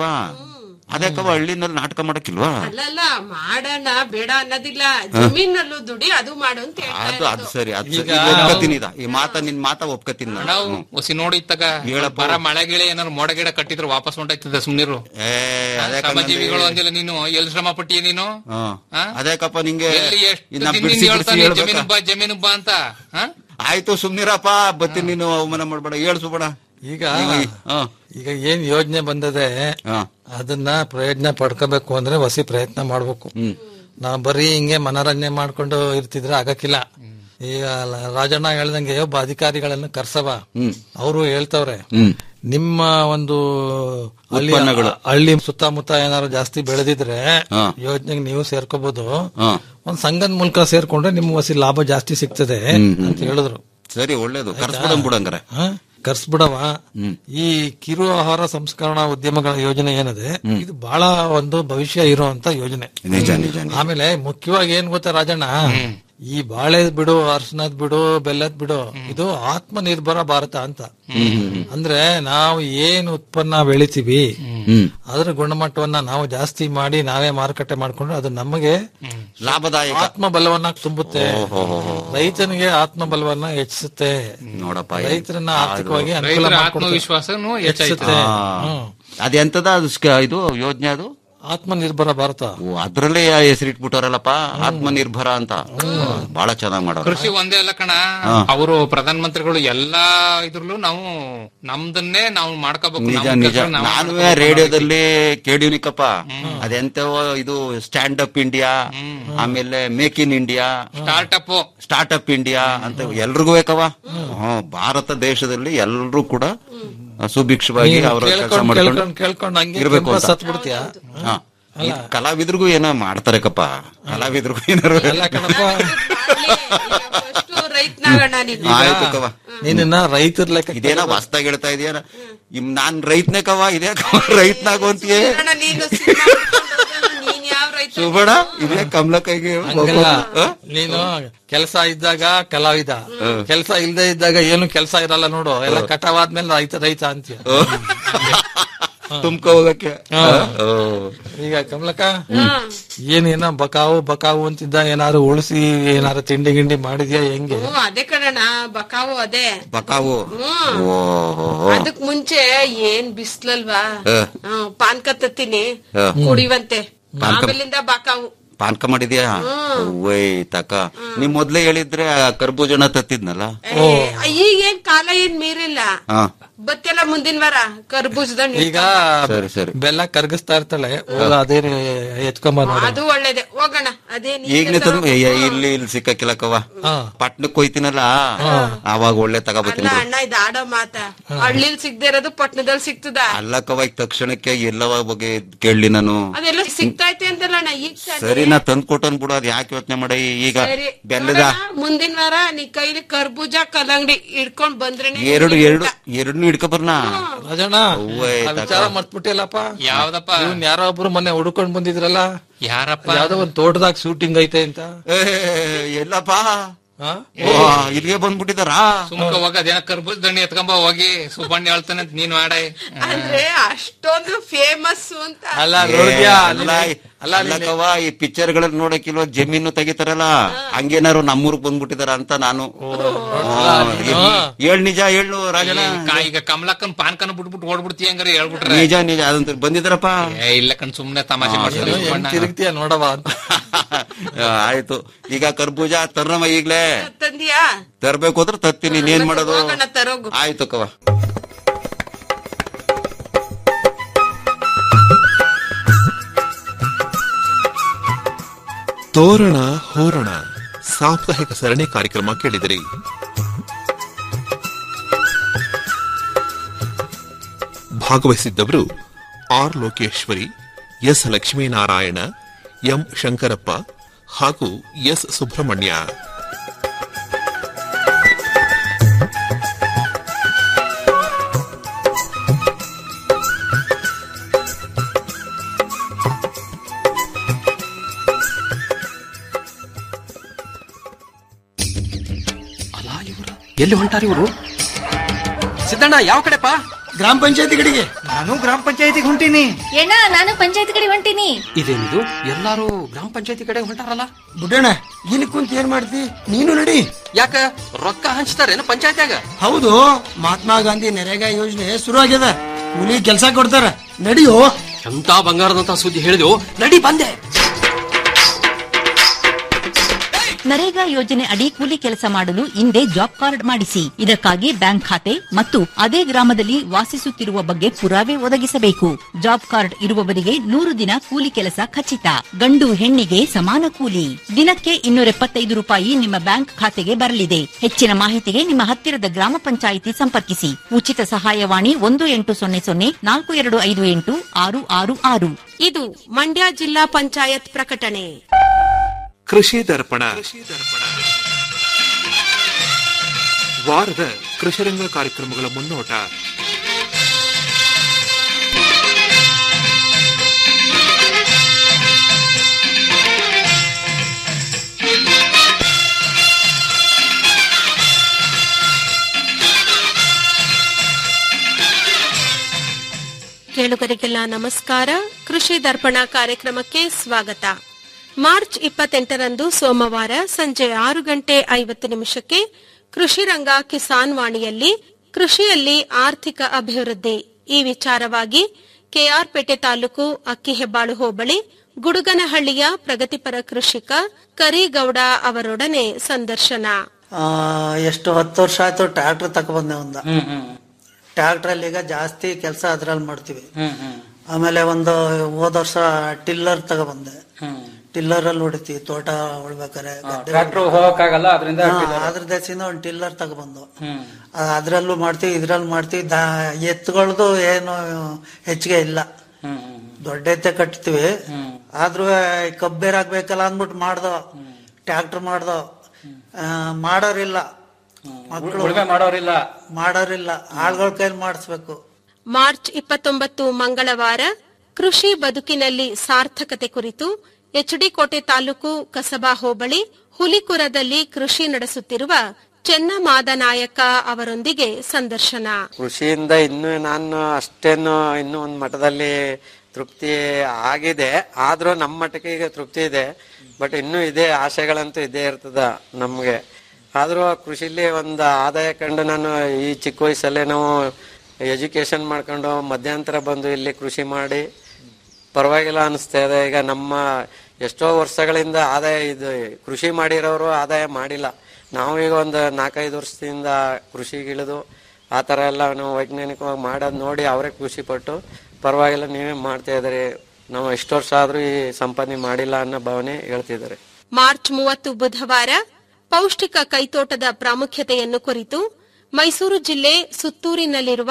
ಅದಕ್ಕವ ಹಳ್ಳಿನಲ್ಲಿ ನಾಟಕ ಮಾಡಕ್ಕಿಲ್ವಾ ಅಲ್ಲಲ್ಲ ಮಾಡೋಣ ಬೇಡ ಅನ್ನೋದಿಲ್ಲ ಜಮೀನಲ್ಲೂ ದುಡಿ ಅದು ಮಾಡು ಅಂತ ಹೇಳ್ತಾ ಅದು ಅದು ಇರೋದು. ಸರಿ ಅದು ಸರಿ ಈಗ ಇದು ಒಪ್ಕತೀನಿ ಇದ ಈ ಮಾತ ನಿನ್ ಮಾತ ಒಪ್ಕತೀನಿ ನಾನು ನಾವು ಹೊಸಿ ನೋಡಿ ಇತ್ತಾಗ ಹೇಳಪ್ಪ. ಬರ ಮಳೆ ಗಿಳೆ ಏನಾರು ಮೋಡ ಗಿಡ ಕಟ್ಟಿದ್ರೆ ವಾಪಸ್ ಹೊಂಟಾಯ್ತದೆ ಸುಮ್ನಿರು ಏ ಅದೇ ಶ್ರಮಜೀವಿಗಳು ಅಂದಿಲ್ಲ ನೀನು ಎಲ್ಲಿ ಶ್ರಮ ಪಟ್ಟಿಯ ನೀನು ಆ? ಅದಕ್ಕಪ್ಪ ನಿಂಗೆ ಎಲ್ಲಿ ಎಷ್ಟು ಇನ್ನ ದಿನದಿಂದ ಬಿಡ್ಸಿ ಬಿಡ್ಸಿ ಹೇಳ್ತಾನೆ ಹೇಳ್ಬೇಕಾ ಜಮೀನು ಬಾ ಜಮೀನು ಬಾ ಅಂತ ಆ? ಆಯ್ತು ಸುಮ್ನಿರಪ್ಪ ಬತ್ತೀನಿ ನೀನು ಅವಮಾನ ಮಾಡ್ಬೇಡ ಹೇಳು ಸುಬ್ಬಣ್ಣ ಈಗ ಹಾ ಈಗ ಏನ್ ಯೋಜನೆ ಬಂದದೆ ಹಾ ಅದನ್ನ ಪ್ರಯೋಜನ ಪಡ್ಕೋಬೇಕು ಅಂದ್ರೆ ಹೊಸಿ ಪ್ರಯತ್ನ ಮಾಡ್ಬೇಕು ನಾವ್ ಬರೀ ಹಿಂಗೆ ಮನೋರಂಜನೆ ಮಾಡ್ಕೊಂಡು ಇರ್ತಿದ್ರೆ ಆಗಕ್ಕಿಲ್ಲ ಈಗ ಲ- ರಾಜಣ್ಣ ಹೇಳ್ದಂಗೆ ಒಬ್ಬ ಅಧಿಕಾರಿಗಳನ್ನ ಕರ್ಸವ ಅವರು ಹೇಳ್ತವ್ರೆ ಹ್ಮ್ ನಿಮ್ಮ ಒಂದು ಹಳ್ಳಿ ಉತ್ಪನ್ನಗಳು. ಹಳ್ಳಿ ಸುತ್ತಮುತ್ತ ಏನಾದ್ರು ಜಾಸ್ತಿ ಬೆಳೆದಿದ್ರೆ ಹಾ. ಯೋಜನೆಗೆ ನೀವು ಸೇರ್ಕೋಬಹುದು ಹಾ ಒಂದ್ ಸಂಘದ ಮೂಲಕ ಸೇರ್ಕೊಂಡ್ರೆ ನಿಮ್ಗೆ ಹೊಸಿ ಲಾಭ ಜಾಸ್ತಿ ಸಿಗ್ತದೆ ಅಂತ ಹೇಳಿದ್ರು ಸರಿ ಒಳ್ಳೇದು ಕರ್ಸ್ಬಿಡಂಗ್ ಬಿಡಂಗಾರೆ ಹ? ಕರ್ಸ್ಬಿಡವ ಈ ಕಿರು ಆಹಾರ ಸಂಸ್ಕರಣಾ ಉದ್ಯಮಗಳ ಯೋಜನೆ ಏನದೆ ಇದು ಬಹಳ ಒಂದು ಭವಿಷ್ಯ ಇರುವಂತ ಯೋಜನೆ ನಿಜ ನಿಜ ನಿಜ. ಆಮೇಲೆ ಮುಖ್ಯವಾಗಿ ಏನ್ ಗೊತ್ತಾ ರಾಜಣ್ಣ ಈ ಬಾಳೆ ಬಿಡು ಅರ್ಶನದ್ ಬಿಡು ಬೆಲ್ಲದ್ ಬಿಡು ಇದು ಆತ್ಮ ನಿರ್ಭರ ಭಾರತ ಅಂತ ಅಂದ್ರೆ ನಾವು ಏನ್ ಉತ್ಪನ್ನ ಬೆಳಿತೀವಿ ಹ್ಮ್ ಅದ್ರ ಗುಣಮಟ್ಟವನ್ನ ನಾವು ಜಾಸ್ತಿ ಮಾಡಿ ನಾವೇ ಮಾರುಕಟ್ಟೆ ಮಾಡ್ಕೊಂಡ್ರೆ ಅದು ನಮಗೆ ಲಾಭದಾಯಕ ಆತ್ಮ ಬಲವನ್ನ ತುಂಬುತ್ತೆ ಓಹೋ ಹೋ ಹೋ. ರೈತನಿಗೆ ಆತ್ಮ ಬಲವನ್ನ ಹೆಚ್ಚಿಸುತ್ತೆ ನೋಡಪ್ಪ ರೈತರನ್ನ ಆರ್ಥಿಕವಾಗಿ ಅನುಕೂಲ ರೈತರ ಮಾಡ್ಕೊಡುತ್ತೆ. ಆತ್ಮವಿಶ್ವಾಸನು ಹೆಚ್ಚಾಯ್ತದೆ ಹೆಚ್ಚಿಸುತ್ತೆ ಆ. ಹ್ಮ್. ಅದೆಂತದ ಅದು ಸ್ಕ- ಇದು ಯೋಜನೆ ಅದು ಆತ್ಮ ನಿರ್ಭರ ಭಾರತ ಓ ಅದ್ರಲ್ಲೇ ಹೆಸರಿಟ್ಬಿಟ್ಟವ್ರಲ್ಲಪ್ಪ ಆತ್ಮನಿರ್ಭರ ಅಂತ ಬಹಳ ಚೆನ್ನಾಗ್ ಮಾಡೋರು ಕೃಷಿ ಒಂದೇ ಅಲ್ಲ ಕಣ ಅವರು ಪ್ರಧಾನ ಮಂತ್ರಿಗಳು ಎಲ್ಲಾ ಇದ್ರಲ್ಲೂ ನಾವು ನಮ್ದನ್ನೇ ನಾವು ಮಾಡ್ಕೋಬೇಕು ನಿಜ ನಮ್ಮ ನಿಜ ಕೆಲ್ಸ ನಾವು ನಾನು ಮಾಡ್ಕೋಬೇಕು ರೇಡಿಯೋದಲ್ಲಿ ಕೇಳಿವ್ನಿಕಪ್ಪ ಅದೆಂತವೋ ಇದು ಸ್ಟ್ಯಾಂಡ್ ಅಪ್ ಇಂಡಿಯಾ ಆಮೇಲೆ make in India startup start up India ಅಂತ ಎಲ್ರಿಗೂ ಬೇಕವ ಹ್ಮ್, ಭಾರತ ದೇಶದಲ್ಲಿ ಎಲ್ರೂ ಕೂಡ ಸುಭಿಕ್ಷವಾಗಿ ಅವರ ಕೆಲಸ ಕೇಳ್ಕೊಂಡ್ ಮಾಡ್ಕೊಂಡು ಕೇಳ್ಕೊಂಡ್ ಕೇಳ್ಕೊಂಡ್ ಹಂಗೆ ಇರ್ಬೇಕು ಕೆಂಪ ಅಂತ ಸತ್ ಬಿಡ್ತೀಯ ಹಾ. ಈ ಕಲಾವಿದ್ರಿಗೂ ಏನೋ ಮಾಡ್ತಾರೆ ಕಪ್ಪ ಕಲಾವಿದ್ರಿಗೂ ಏನಾರು ಎಲ್ಲ ಕಣಪ್ಪ ಫಸ್ಟ್ ರೈತನಾಗಣ ನೀನು ಆಯ್ತು ಕವ ನೀನನ್ನ ರೈತರ ಲೆಕ್ಕ ಇದೇನೋ ಹೊಸ್ದಾಗಿ ಹೇಳ್ತಾ ಇದೆಯಾ ಇಮ್ ನಾನ್ ರೈತನೇ ಕವ ಇದೇ ಕವ ರೈತನಾಗು ಅಂತೀಯೇ ಅಣ್ಣ, ನೀನು ಸಿನಿಮಾ ಮಾಡ್ಕೊಂಡು ಹೋಗೋನು, ನೀನ್ ಯಾವ ರೈತ ಸುಬಣ ಇದೇ ಕಮಲ ಕೈಗೆ ಹಂಗಲ್ಲ ನೀನು ಕೆಲಸ ಇದ್ದಾಗ ಕಲಾವಿದ ಕೆಲಸ ಇಲ್ದೇ ಇದ್ದಾಗ ಏನು ಕೆಲಸ ಇರಲ್ಲ ನೋಡು ಎಲ್ಲ ಕಟಾವಾದ್ಮೇಲೆ ರೈತ ರೈತ ಅಂತೀಯ ತುಮ್ಕೊ ಹೋಗಕ್ಕೆ ಹಾ. ಓ. ಈಗ ಕಮಲಕ್ಕ ಏನೇನ ಬಕಾವು ಬಕಾವು ಅಂತಿದ್ದ ಏನಾರು ಉಳಿಸಿ ಏನಾರು ತಿಂಡಿ ಗಿಂಡಿ ಮಾಡಿದ್ಯಾ ಹೆಂಗೆ ಹ್ಮ್ ಅದೇ ಕಣಣ್ಣ ಬಕಾವು ಅದೇ ಬಕಾವು ಹ್ಮ್ ಓಹೋ ಅದಕ್ ಮುಂಚೆ ಏನ್ ಬಿಸ್ಲಲ್ವಾ ಹ. ಹ್ಮ್, ಪಾನ್ಕ ತತ್ತೀನಿ ಹ. ಕುಡಿವಂತೆ ಪಾನ್ಕ- ಆಮೇಲಿಂದ ಬಕಾವು ಪಾನ್ಕ ಮಾಡಿದ್ಯಾ ಓಯ್ ತಕ ನೀವ್ ಮೊದ್ಲೇ ಹೇಳಿದ್ರೆ ಆ ಕರ್ಬೂಜನ ತತ್ತಿದ್ನಲ್ಲ ಏ, ಈಗೇನ್ ಕಾಲ ಏನ್ ಮೀರಿಲ್ಲ ಹಾ ಬತ್ತೆಲ್ಲ ಮುಂದಿನ ವಾರ ಕರ್ಬೂಜದ ಈಗ ಸರಿ ಸರಿ ಬೆಲ್ಲ ಕರ್ಗಿಸ್ತಾ ಇರ್ತಾಳೆ ಹೋಗ ಅದೇ ಎತ್ಕೊಂಬ ನೋಡಿ ಅದು ಒಳ್ಳೇದೆ ಹೋಗೋಣ ಅದೇನ್ ಈಗ ಈಗ್ಲೇ ತಂದು ತರೋ- ಏ, ಇಲ್ಲಿ ಇಲ್ಲಿ ಸಿಕ್ಕಕ್ಕಿಲ್ಲಕ್ಕವ ಪಟ್ನಕ್ ಹೋಯ್ತೀನಲ್ಲ ಅವಾಗ ಒಳ್ಳೆ ತಗೋಬತ್ತೀನಿ ಅಲ್ಲ ಅಣ್ಣ ಇದು ಆಡೋ ಮಾತ ಹಳ್ಳಿಲ್ ಸಿಗ್ದೇ ಇರೋದು ಪಟ್ನದಲ್ಲಿ ಸಿಗ್ತದ ಅಲ್ಲಕ್ಕವ ಈಗ ತಕ್ಷಣಕ್ಕೆ ಎಲ್ಲವ ಬಗ್ಗೆ ಕೇಳಲಿ ನಾನು ಅದೆಲ್ಲ ಸಿಗ್ತೈತೆ ಅಂತಲ್ಲ ಅಣ್ಣ ಈಗ ತಾನೇ. ಸರಿ ನಾ ತಂದ್ ಕೊಟ್ಟನ್ ಬಿಡು ಅದ್ ಯಾಕೆ ಯೋಚನೆ ಮಾಡಿ ಈಗ ಸರಿ ಬೆಲ್ಲದ ನೋಡೋಣ, ಮುಂದಿನ ವಾರ ನೀ ಕೈಲಿ ಕರ್ಬೂಜ ಕಲ್ಲಂಗಡಿ ಇಡ್ಕೊಂಡ್ ಬಂದ್ರೆ ಎರಡು ಎರಡು ಎರಡನ್ನೂ ಹಿಡ್ಕೊ ಬರ್ನಾ ರಾಜಣ್ಣ ಅವ್ವೇ ಆ ತಕ. ವಿಚಾರ ಮರ್ತ್ಬಿಟ್ಟಿಲ್ಲಪ್ಪ ಯಾವ್ದಪ್ಪ ಇವ್ನ್ ಯಾರೋ ಒಬ್ರು ಮೊನ್ನೆ ಹುಡ್ಕೊಂಡ್ ಬಂದಿದ್ರಲ್ಲ ಯಾರಪ್ಪ ಯಾವ್ದೋ ಒಂದ್ ತೋಟದಾಗ ಶೂಟಿಂಗ್ ಐತೆ ಅಂತ ಏ, ಎಲ್ಲಪ್ಪ ಹಾ? ಓ, ಇಲ್ಲಿಗೆ ಬಂದ್ಬಿಟ್ಟಿದಾರಾ ಸುಮ್ಕ ಹೋಗ ಅದೇನ ಕರ್ಬೂಜ ದಣ್ಣಿ ಎತ್ಕೊಂಬ ಹೋಗಿ ಸುಬ್ಬಣ್ಣ ಹೇಳ್ತಾನೆ ಅಂತ ನೀನ್ ಮಾಡ ಅಂದ್ರೆ ಅಷ್ಟೊಂದು ಫೇಮಸ್ ಅಂತ ಅಲ್ಲ ಏ, ನೋಡ್ದ್ಯಾ ಅಲ್ಲ ಅಲ್ಲ ಅಲ್ಲಕ್ಕವ ಈ ಪಿಕ್ಚರ್ ಗಳಲ್ಲಿ ನೋಡಕ್ಕಿಲ್ವ ಜಮೀನು ತೆಗಿತಾರಲ್ಲ ಹಂಗೇನಾರು ನಮ್ಮೂರ್ಗ್ ಬಂದ್ಬಿಟ್ಟಿದಾರ ಅಂತ ನಾನು ಹೇಳ್ ನಿಜ ಹೇಳು ರಾಜನ ಈಗ ಕಮಲಕ್ಕನ್ ಪಾನ್ಕನ ಬಿಟ್ಬಿಟ್ಟು ಓಡ್ಬಿಡ್ತಿ ಹಂಗಾರೆ ಹೇಳ್ಬಿಟ್ರೆ ನಿಜ ನಿಜ ಅದಂತ ಬಂದಿದಾರಪ್ಪ ಏ ಇಲ್ಲ ಕಣ್ ಸುಮ್ನೆ ತಮಾಷೆ ಮಾಡ್ತಾರೆ ಹೆಂಗ್ ಸುಬ್ಬಣ್ಣ ತಿರುಗ್ತೀಯ ನೋಡವ ಅಂತ ಆಯ್ತು ಈಗ ಕರ್ಬೂಜ ತರ್ರಮ್ಮ ಈಗ್ಲೇ ತಂದಿಯಾ ತರ್ಬೇಕು ಅಂದ್ರೆ ತತ್ತೀನಿ ಇನ್ನೇನ್ ಮಾಡೋದು ಹೋಗೋಣ ತರೋಗು ಆಯ್ತು ಕವ ತೋರಣ ಹೋರಣ ಸಾಪ್ತಾಹಿಕ ಸರಣಿ ಕಾರ್ಯಕ್ರಮ ಕೇಳಿದಿರಿ ಭಾಗವಹಿಸಿದ್ದವರು R Lokeshwari S Lakshminarayana M Shankarappa ಹಾಗೂ ಎಸ್ ಸುಬ್ರಹ್ಮಣ್ಯ ಅಲ್ಲ ಇವ್ರು ಎಲ್ಲಿ ಹೊಂಟಾರ ಇವರು ಸಿದ್ದಣ್ಣ ಯಾವ ಕಡೆಪಾ ಗ್ರಾಮ ಪಂಚಾಯತಿ ಕಡೆಗೆ ನಾನು ಗ್ರಾಮ ಪಂಚಾಯತಿಗೆ ಹೊಂಟೀನಿ ಎಣ್ಣ ನಾನು ಪಂಚಾಯತ್ ಕಡೆ ಹೊಂಟೀನಿ ಇದೇನಿದು ಎಲ್ಲಾರು ಗ್ರಾಮ ಪಂಚಾಯತಿ ಕಡೆ ಹೊಂಟಾರಲ್ಲ ಬುಡ್ಡಣ್ಣ ಇಲ್ಲಿ ಕುಂತ ಏನ್ ಮಾಡ್ತಿ ನೀನು ನಡಿ ಯಾಕ ರೊಕ್ಕ ಹಂಚ್ತಾರೇನು ಪಂಚಾಯತ್ಯಾಗ ಹೌದು ಮಹಾತ್ಮ ಗಾಂಧಿ ನರೇಗಾ ಯೋಜನೆ ಶುರು ಆಗ್ಯದ ಕೂಲಿ ಕೆಲಸ ಕೊಡ್ತಾರ ನಡಿಯೋ ಎಂತ ಬಂಗಾರದಂತ ಸುದ್ದಿ ಹೇಳಿದೆವು ನಡಿ ಬಂದೆ ನರೇಗಾ ಯೋಜನೆ ಅಡಿ ಕೂಲಿ ಕೆಲಸ ಮಾಡಲು ಹಿಂದೆ ಜಾಬ್ ಕಾರ್ಡ್ ಮಾಡಿಸಿ ಇದಕ್ಕಾಗಿ ಬ್ಯಾಂಕ್ ಖಾತೆ ಮತ್ತು ಅದೇ ಗ್ರಾಮದಲ್ಲಿ ವಾಸಿಸುತ್ತಿರುವ ಬಗ್ಗೆ ಪುರಾವೆ ಒದಗಿಸಬೇಕು ಜಾಬ್ ಕಾರ್ಡ್ ಇರುವವರಿಗೆ ನೂರು ದಿನ ಕೂಲಿ ಕೆಲಸ ಖಚಿತ ಗಂಡು ಹೆಣ್ಣಿಗೆ ಸಮಾನ ಕೂಲಿ ದಿನಕ್ಕೆ ಇನ್ನೂರ ಎಪ್ಪತ್ತೈದು ರೂಪಾಯಿ ನಿಮ್ಮ ಬ್ಯಾಂಕ್ ಖಾತೆಗೆ ಬರಲಿದೆ ಹೆಚ್ಚಿನ ಮಾಹಿತಿಗೆ ನಿಮ್ಮ ಹತ್ತಿರದ ಗ್ರಾಮ ಪಂಚಾಯಿತಿ ಸಂಪರ್ಕಿಸಿ ಉಚಿತ ಸಹಾಯವಾಣಿ ಒಂದು ಎಂಟು ಸೊನ್ನೆ ಸೊನ್ನೆ ನಾಲ್ಕು ಎರಡು ಐದು ಎಂಟು ಆರು ಆರು ಆರು ಇದು ಮಂಡ್ಯ ಜಿಲ್ಲಾ ಪಂಚಾಯತ್ ಪ್ರಕಟಣೆ ಕೃಷಿ ದರ್ಪಣ ವಾರದ ಕೃಷಿರಂಗ ಕಾರ್ಯಕ್ರಮಗಳ ಮುನ್ನೋಟ ಕೇಳುಗರಿಗೆಲ್ಲ ನಮಸ್ಕಾರ ಕೃಷಿ ದರ್ಪಣ ಕಾರ್ಯಕ್ರಮಕ್ಕೆ ಸ್ವಾಗತ ಮಾರ್ಚ್ ಇಪ್ಪತ್ತೆಂಟರಂದು ಸೋಮವಾರ ಸಂಜೆ ಆರು ಗಂಟೆ ಐವತ್ತು ನಿಮಿಷಕ್ಕೆ ಕೃಷಿ ರಂಗ ಕಿಸಾನ್ ವಾಣಿಯಲ್ಲಿ ಕೃಷಿಯಲ್ಲಿ ಆರ್ಥಿಕ ಅಭಿವೃದ್ಧಿ ಈ ವಿಚಾರವಾಗಿ ಕೆಆರ್ಪೇಟೆ ತಾಲೂಕು ಅಕ್ಕಿಹೆಬ್ಬಾಳು ಹೋಬಳಿ ಗುಡುಗನಹಳ್ಳಿಯ ಪ್ರಗತಿಪರ ಕೃಷಿಕ ಕರಿಗೌಡ ಅವರೊಡನೆ ಸಂದರ್ಶನ ಆ, ಎಷ್ಟು ಹತ್ತು ವರ್ಷ ಆಯ್ತು ಟ್ರ್ಯಾಕ್ಟರ್ ತಗೊಬಂದೆ ಒಂದ ಟ್ರ್ಯಾಕ್ಟರ್ ಅಲ್ಲಿ ಈಗ ಜಾಸ್ತಿ ಕೆಲಸ ಅದ್ರಲ್ಲಿ ಮಾಡ್ತೀವಿ ಆಮೇಲೆ ಒಂದು ಹೋದ ವರ್ಷ ಟಿಲ್ಲರ್ ತಗೊಬಂದೆ ಟಿಲ್ಲರ್ ಅಲ್ಲಿ ಹೊಡಿತೀವಿ ತೋಟ ಉಳ್ಬೇಕಾರೆ ಗದ್ದೆ ಟ್ರ್ಯಾಕ್ಟರ್ ಹೋಗಕ್ಕಾಗಲ್ಲ ಅದರಿಂದ ಹಾ, ಅದ್ರ ದೇಶದಿಂದ ಒಂದು ಟಿಲ್ಲರ್ ತಗೊಬಂದು ಆ, ಅದ್ರಲ್ಲೂ ಮಾಡ್ತೀವಿ ಇದ್ರಲ್ಲಿ ಮಾಡ್ತೀವಿ ದಾ- ಎತ್ತುಗಳ್ದು ಏನು ಹೆಚ್ಚಿಗೆ ಇಲ್ಲ ದೊಡ್ಡ ಎತ್ತೆ ಕಟ್ತೀವಿ ಆದ್ರೂ ಕಬ್ಬೇರಾಗ್ಬೇಕಲ್ಲ ಅಂದ್ಬಿಟ್ಟು ಮಾಡ್ದೋ ಟ್ರ್ಯಾಕ್ಟರ್ ಮಾಡ್ದೋ ಆ, ಮಾಡೋರಿಲ್ಲ ಮಕ್ಕಳು ಉಳುಮೆ ಮಾಡೋರಿಲ್ಲ ಮಾಡೋರಿಲ್ಲ ಆಳ್ಗಳ ಕೈಲಿ ಮಾಡಿಸ್ಬೇಕು ಮಾರ್ಚ್ ಇಪ್ಪತ್ತೊಂಬತ್ತು ಮಂಗಳವಾರ ಕೃಷಿ ಬದುಕಿನಲ್ಲಿ ಸಾರ್ಥಕತೆ ಕುರಿತು ಎಚ್ಡಿ ಕೋಟೆ ತಾಲೂಕು ಕಸಬಾ ಹೋಬಳಿ ಹುಲಿಕುರದಲ್ಲಿ ಕೃಷಿ ನಡೆಸುತ್ತಿರುವ ಚೆನ್ನಮಾದನಾಯಕ ಅವರೊಂದಿಗೆ ಸಂದರ್ಶನ ಕೃಷಿಯಿಂದ ಇನ್ನು ನಾನು ಅಷ್ಟೇನು ಇನ್ನೂ ಒಂದು ಮಟ್ಟದಲ್ಲಿ ತೃಪ್ತಿ ಆಗಿದೆ ಆದ್ರೂ ನಮ್ಮ ಮಟ್ಟಕ್ಕೆ ಈಗ ತೃಪ್ತಿ ಇದೆ ಬಟ್ ಇನ್ನೂ ಇದೆ ಆಸೆಗಳಂತೂ ಇದ್ದೇ ಇರ್ತದ ನಮ್ಗೆ ಆದ್ರೂ ಕೃಷಿಲಿ ಒಂದು ಆದಾಯ ಕಂಡು ನಾನು ಈ ಚಿಕ್ಕ ವಯಸ್ಸಲ್ಲೇ ನಾವು ಎಜುಕೇಶನ್ ಮಾಡ್ಕೊಂಡು ಮಧ್ಯಂತರ ಬಂದು ಇಲ್ಲಿ ಕೃಷಿ ಮಾಡಿ ಪರವಾಗಿಲ್ಲ ಅನಿಸ್ತಾ ಇದೆ ಈಗ ನಮ್ಮ ಎಷ್ಟೋ ವರ್ಷಗಳಿಂದ ಆದಾಯ ಇದು ಕೃಷಿ ಮಾಡಿರೋರು ಆದಾಯ ಮಾಡಿಲ್ಲ ನಾವು ಈಗ ಒಂದು ನಾಲ್ಕೈದು ವರ್ಷದಿಂದ ಕೃಷಿಗಿಳಿದು ಆ ಥರ ಎಲ್ಲ ನಾವು ವೈಜ್ಞಾನಿಕವಾಗಿ ಮಾಡೋದು ನೋಡಿ ಅವರೇ ಖುಷಿ ಪಟ್ಟು ಪರವಾಗಿಲ್ಲ ನೀವೇ ಮಾಡ್ತಾ ಇದ್ದೀರಿ ನಾವು ಎಷ್ಟು ವರ್ಷ ಆದ್ರೂ ಈ ಸಂಪಾದನೆ ಮಾಡಿಲ್ಲ ಅನ್ನೋ ಭಾವನೆ ಹೇಳ್ತಿದ್ದಾರೆ ಮಾರ್ಚ್ ಮೂವತ್ತು ಬುಧವಾರ ಪೌಷ್ಟಿಕ ಕೈತೋಟದ ಪ್ರಾಮುಖ್ಯತೆಯನ್ನು ಕುರಿತು ಮೈಸೂರು ಜಿಲ್ಲೆ ಸುತ್ತೂರಿನಲ್ಲಿರುವ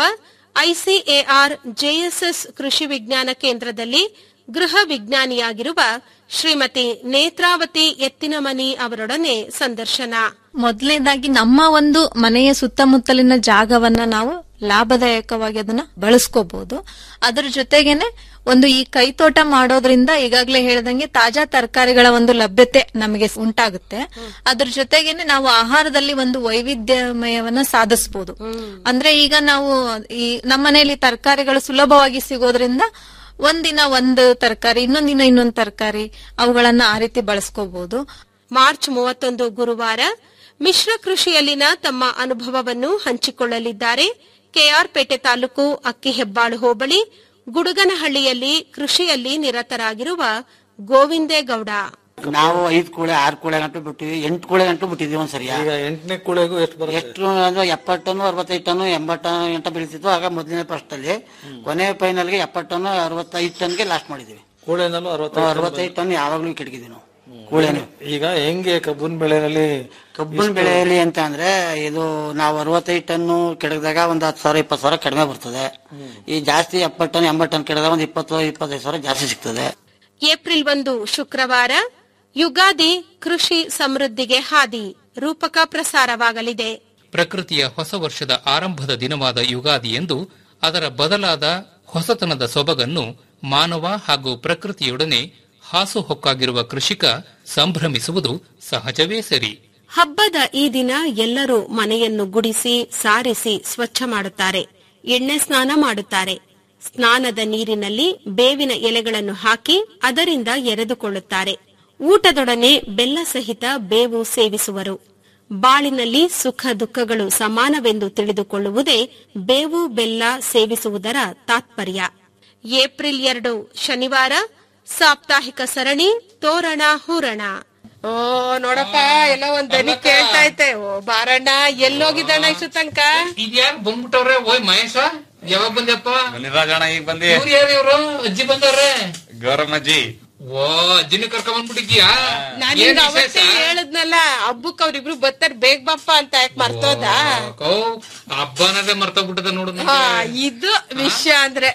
ಐಸಿಎಆರ್ ಜೆಎಸ್ಎಸ್ ಕೃಷಿ ವಿಜ್ಞಾನ ಕೇಂದ್ರದಲ್ಲಿ ಗೃಹ ವಿಜ್ಞಾನಿಯಾಗಿರುವ ಶ್ರೀಮತಿ ನೇತ್ರಾವತಿ ಎತ್ತಿನಮನಿ ಅವರೊಡನೆ ಸಂದರ್ಶನ ಮೊದಲನೇದಾಗಿ ನಮ್ಮ ಒಂದು ಮನೆಯ ಸುತ್ತಮುತ್ತಲಿನ ಜಾಗವನ್ನ ನಾವು ಲಾಭದಾಯಕವಾಗಿ ಅದನ್ನ ಬಳಸ್ಕೋಬಹುದು ಅದರ ಜೊತೆಗೇನೆ ಒಂದು ಈ ಕೈತೋಟ ಮಾಡೋದ್ರಿಂದ ಈಗಾಗಲೇ ಹೇಳ್ದಂಗೆ ತಾಜಾ ತರಕಾರಿಗಳ ಒಂದು ಲಭ್ಯತೆ ನಮಗೆ ಉಂಟಾಗುತ್ತೆ ಅದ್ರ ಜೊತೆಗೇನೆ ನಾವು ಆಹಾರದಲ್ಲಿ ಒಂದು ವೈವಿಧ್ಯಮಯವನ್ನ ಸಾಧಿಸಬಹುದು ಅಂದ್ರೆ ಈಗ ನಾವು ಈ ನಮ್ಮ ಮನೆಯಲ್ಲಿ ತರಕಾರಿಗಳು ಸುಲಭವಾಗಿ ಸಿಗೋದ್ರಿಂದ ಒಂದಿನ ಒಂದು ತರಕಾರಿ ಇನ್ನೊಂದಿನ ಇನ್ನೊಂದು ತರಕಾರಿ ಅವುಗಳನ್ನ ಆ ರೀತಿ ಬಳಸ್ಕೋಬಹುದು ಮಾರ್ಚ್ ಮೂವತ್ತೊಂದು ಗುರುವಾರ ಮಿಶ್ರ ಕೃಷಿಯಲ್ಲಿನ ತಮ್ಮ ಅನುಭವವನ್ನು ಹಂಚಿಕೊಳ್ಳಲಿದ್ದಾರೆ ಕೆಆರ್ಪೇಟೆ ತಾಲೂಕು ಅಕ್ಕಿಹೆಬ್ಬಾಳು ಹೋಬಳಿ ಗುಡುಗನಹಳ್ಳಿಯಲ್ಲಿ ಕೃಷಿಯಲ್ಲಿ ನಿರತರಾಗಿರುವ ಗೋವಿಂದೇಗೌಡ ನಾವು ಐದ್ ಕೂಳೆ ಆರ್ ಕೂಳೆ ಗಂಟು ಬಿಟ್ಟಿವಿ ಎಂಟು ಕೂಳೆ ಗಂಟು ಬಿಟ್ಟಿದೀವಿ ಒಂದ್ಸರಿ ಈಗ ಎಂಟನೇ ಕೂಳೆಗೂ ಎಷ್ಟು ಬರುತ್ತೆ ಎಷ್ಟು ಅಂದ್ರೆ ಎಪ್ಪತ್ತು ಟನ್ ಅರವತ್ತೈದು ಟನ್ ಎಂಬತ್ತು ಟನ್ ಗಂಟ ಬೆಳೀತಿದ್ವು ಆಗ ಮೊದಲನೇ ಫಸ್ಟ್ ಅಲ್ಲಿ ಕೊನೆ ಫೈನಲ್ಗೆ ಎಪ್ಪತ್ತು ಟನ್ ಅರವತ್ತೈದು ಟನ್ಗೆ ಲಾಸ್ಟ್ ಮಾಡಿದೀವಿ ಕೂಳೆನಲ್ಲೂ ಅರವತ್ತೈದು ಅರವತ್ತೈದು ಟನ್ ಯಾವಾಗ್ಲೂ ಕೆಡಗಿದ್ವಿ ನಾವು ಕೂಳೆನು ಈಗ ಹೆಂಗೆ ಕಬ್ಬನ್ ಬೆಳೆನಲ್ಲಿ ಕಬ್ಬಿನ ಬೆಳೆಯಲ್ಲಿ ಅಂತ ಅಂದ್ರೆ ಇದು ನಾವು ಅರವತ್ತೈದು ಟನ್ನು ಕೆಡಗಿದಾಗ ಒಂದ್ ಹತ್ತು ಸಾವಿರ ಇಪ್ಪತ್ತು ಸಾವಿರ ಕಡಿಮೆ ಬರ್ತದೆ ಈ ಜಾಸ್ತಿ ಎಪ್ಪತ್ತು ಟನ್ ಎಂಬತ್ತು ಟನ್ ಕೆಡದಾಗ ಒಂದ್ ಇಪ್ಪತ್ತು ಇಪ್ಪತ್ತೈದು ಸಾವಿರ ಜಾಸ್ತಿ ಸಿಗ್ತದೆ ಏಪ್ರಿಲ್ ಒಂದು ಶುಕ್ರವಾರ ಯುಗಾದಿ ಕೃಷಿ ಸಮೃದ್ಧಿಗೆ ಹಾದಿ ರೂಪಕ ಪ್ರಸಾರವಾಗಲಿದೆ ಪ್ರಕೃತಿಯ ಹೊಸ ವರ್ಷದ ಆರಂಭದ ದಿನವಾದ ಯುಗಾದಿ ಎಂದು ಅದರ ಬದಲಾದ ಹೊಸತನದ ಸೊಬಗನ್ನು ಮಾನವ ಹಾಗೂ ಪ್ರಕೃತಿಯೊಡನೆ ಹಾಸುಹೊಕ್ಕಾಗಿರುವ ಕೃಷಿಕ ಸಂಭ್ರಮಿಸುವುದು ಸಹಜವೇ ಸರಿ ಹಬ್ಬದ ಈ ದಿನ ಎಲ್ಲರೂ ಮನೆಯನ್ನು ಗುಡಿಸಿ ಸಾರಿಸಿ ಸ್ವಚ್ಛ ಮಾಡುತ್ತಾರೆ ಎಣ್ಣೆ ಸ್ನಾನ ಮಾಡುತ್ತಾರೆ ಸ್ನಾನದ ನೀರಿನಲ್ಲಿ ಬೇವಿನ ಎಲೆಗಳನ್ನು ಹಾಕಿ ಅದರಿಂದ ಎರೆದುಕೊಳ್ಳುತ್ತಾರೆ ಊಟದೊಡನೆ ಬೆಲ್ಲ ಸಹಿತ ಬೇವು ಸೇವಿಸುವರು ಬಾಳಿನಲ್ಲಿ ಸುಖ ದುಃಖಗಳು ಸಮಾನವೆಂದು ತಿಳಿದುಕೊಳ್ಳುವುದೇ ಬೇವು ಬೆಲ್ಲ ಸೇವಿಸುವುದರ ತಾತ್ಪರ್ಯ ಏಪ್ರಿಲ್ ಎರಡು ಶನಿವಾರ ಸಾಪ್ತಾಹಿಕ ಸರಣಿ ತೋರಣ ಹೂರಣ ಓ ನೋಡಪ್ಪ ಎಲ್ಲ ಒಂದ್ ದನಿ ಕೇಳ್ತಾ ಐತೆ ಓ ಬಾರಣ್ಣ ಎಲ್ಲೋಗಿದ್ದಣ್ಣ ಇಷ್ಟು ತನಕ ಇದ್ಯಾಕ್ ಬಂದ್ಬಿಟ್ಟವ್ರೆ ಓಯ್ ಮಹೇಶ ಯಾವಾಗ ಬಂದ್ಯಪ್ಪ ರಾಜಣ್ಣ ಈಗ ಬಂದಿ ಇವ್ರು ಯಾರು ಇವ್ರು ಅಜ್ಜಿ ಬಂದವ್ರೆ ಗೌರಮ್ಮಜ್ಜಿ ಓ ಅಜ್ಜಿನ ಕರ್ಕೊಂಡ್ ಬಂದ್ಬಿಟ್ಟಿದ್ಯಾ ನಾನು ಏನ್ ಅವತ್ತೇ ವಿಶೇಷ ಹೇಳದ್ನಲ್ಲ ಹಬ್ಬಕ್ ಅವ್ರಿಬ್ರು ಬರ್ತಾರ ಬೇಗ ಬಪ್ಪ ಅಂತ ಯಾಕೆ ಮರ್ತೋದ ಕೌ ಹಬ್ಬನದೇ ಮರ್ತೋಗ್ಬಿಟ್ಟದ ನೋಡು ಹಾ, ಇದು ವಿಷಯ ಅಂದ್ರೆ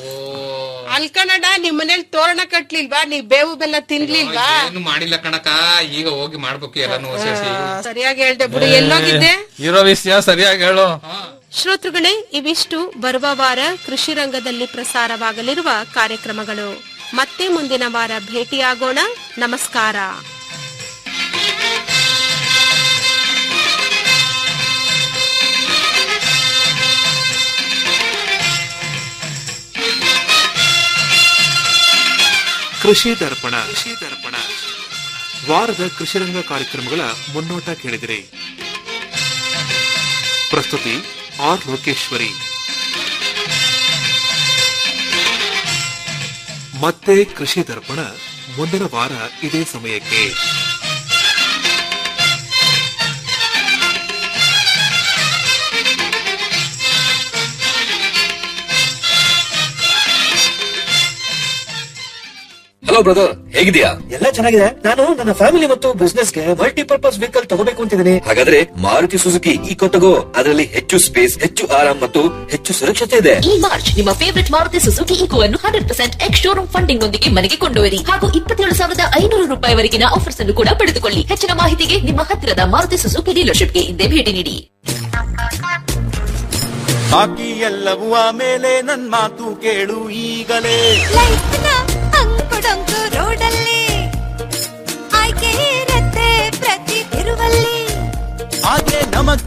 ಅಲ್ಕಣಣ್ಣ ನಿಮ್ ಮನೇಲಿ ತೋರಣ ಕಟ್ಲಿಲ್ವಾ ನೀವ್ ಬೇವು ಬೆಲ್ಲ ತಿನ್ಲಿಲ್ವಾ ಏನು ಮಾಡಿಲ್ಲ ಕಣಕ ಈಗ ಹೋಗಿ ಮಾಡ್ಬೇಕು ಎಲ್ಲಾನು ಸೇರಿಸಿ ಸರಿಯಾಗಿ ಹೇಳ್ದೆ ಬಿಡು ಎಲ್ಲೋಗಿದ್ದೆ ಇರೋ ವಿಷಯ ಸರಿಯಾಗಿ ಹೇಳು ಶ್ರೋತೃಗಳೇ ಇವಿಷ್ಟು ಬರುವ ವಾರ ಕೃಷಿ ರಂಗದಲ್ಲಿ ಪ್ರಸಾರವಾಗಲಿರುವ ಕಾರ್ಯಕ್ರಮಗಳು ಮತ್ತೆ ಮುಂದಿನ ವಾರ ಭೇಟಿಯಾಗೋಣ ನಮಸ್ಕಾರ ಕೃಷಿ ದರ್ಪಣ ಕೃಷಿ ದರ್ಪಣ ವಾರದ ಕೃಷಿರಂಗ ಕಾರ್ಯಕ್ರಮಗಳ ಮುನ್ನೋಟ ಕೇಳಿದಿರಿ ಪ್ರಸ್ತುತಿ ಆರ್ ಲೋಕೇಶ್ವರಿ ಮತ್ತೆ ಕೃಷಿ ದರ್ಪಣ ಮುಂದಿನ ವಾರ ಇದೇ ಸಮಯಕ್ಕೆ ಹಲೋ ಬ್ರದರ್ ಹೇಗಿದ್ಯಾ ಎಲ್ಲ ಚೆನ್ನಾಗಿದೆ ನಾನು ನನ್ನ ಫ್ಯಾಮಿಲಿ ಮತ್ತು ಬಿಸ್ನೆಸ್ ಗೆ ಮಲ್ಟಿಪರ್ಪಸ್ ವೆಹಿಕಲ್ ತಗೋಬೇಕು ಅಂತಿದ್ದೀನಿ ಹಾಗಾದ್ರೆ ಮಾರುತಿ ಸುಜುಕಿ ಈಕೋ ತಗೋ ಅದರಲ್ಲಿ ಹೆಚ್ಚು ಸ್ಪೇಸ್ ಹೆಚ್ಚು ಆರಾಮ್ ಮತ್ತು ಹೆಚ್ಚು ಸುರಕ್ಷತೆ ಇದೆ ಈ ಮಾರ್ಚ್ ನಿಮ್ಮ ಫೇವರಿಟ್ ಮಾರುತಿ ಸುಜುಕಿ ಇಕೋ ಅನ್ನು hundred percent ex showroom funding ನೊಂದಿಗೆ ಮನೆಗೆ ಕೊಂಡೊಯ್ಯಿರಿ ಹಾಗೂ ಇಪ್ಪತ್ತೇಳು ಸಾವಿರದ ಐನೂರು ರೂಪಾಯಿವರೆಗಿನ ಆಫರ್ಸ್ ಅನ್ನು ಕೂಡ ಪಡೆದುಕೊಳ್ಳಿ ಹೆಚ್ಚಿನ ಮಾಹಿತಿಗೆ ನಿಮ್ಮ ಹತ್ತಿರದ ಮಾರುತಿ ಸುಜುಕಿ ಡೀಲರ್ಶಿಪ್ಗೆ ಹಿಂದೆ ಭೇಟಿ ನೀಡಿ ಬಾಕಿ ಎಲ್ಲವೂ ಆಮೇಲೆ ನನ್ ಮಾತು ಕೇಳು ಈಗಲೇ ಅಂಕುಡೊಂಕು ರೋಡಲ್ಲಿ ಆಯ್ಕೆ ಇರತ್ತೆ ಪ್ರತಿ ತಿರುವಲ್ಲಿ ಹಾಗೆ ನಮಗ್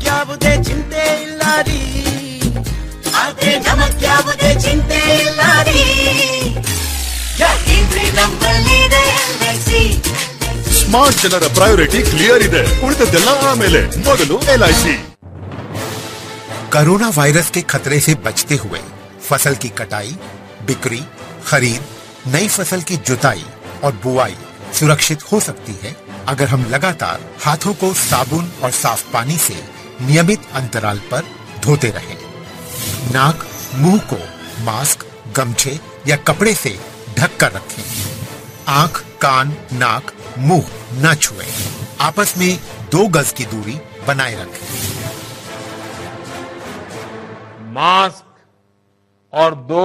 ಚಿಂತೆ ಇಲ್ಲ ರೀ ಯಾಕೆಂದ್ರೆ ನಮ್ಮಲ್ಲಿದೆ ಎಲ್ಐಸಿ ಸ್ಮಾರ್ಟ್ ಜನರ ಪ್ರಯಾರಿಟಿ ಕ್ಲಿಯರ್ ಇದೆ ಉಳಿದದ್ದೆಲ್ಲ ಆಮೇಲೆ ಮೊದಲು ಎಲ್ಐಸಿ कोरोना वायरस के खतरे से बचते हुए फसल की कटाई बिक्री खरीद नई फसल की जुताई और बुआई सुरक्षित हो सकती है अगर हम लगातार हाथों को साबुन और साफ पानी से नियमित अंतराल पर धोते रहें। नाक मुंह को मास्क गमछे या कपड़े से ढक कर रखें आंख कान नाक मुंह न छुएं। आपस में दो गज की दूरी बनाए रखें मास्क और दो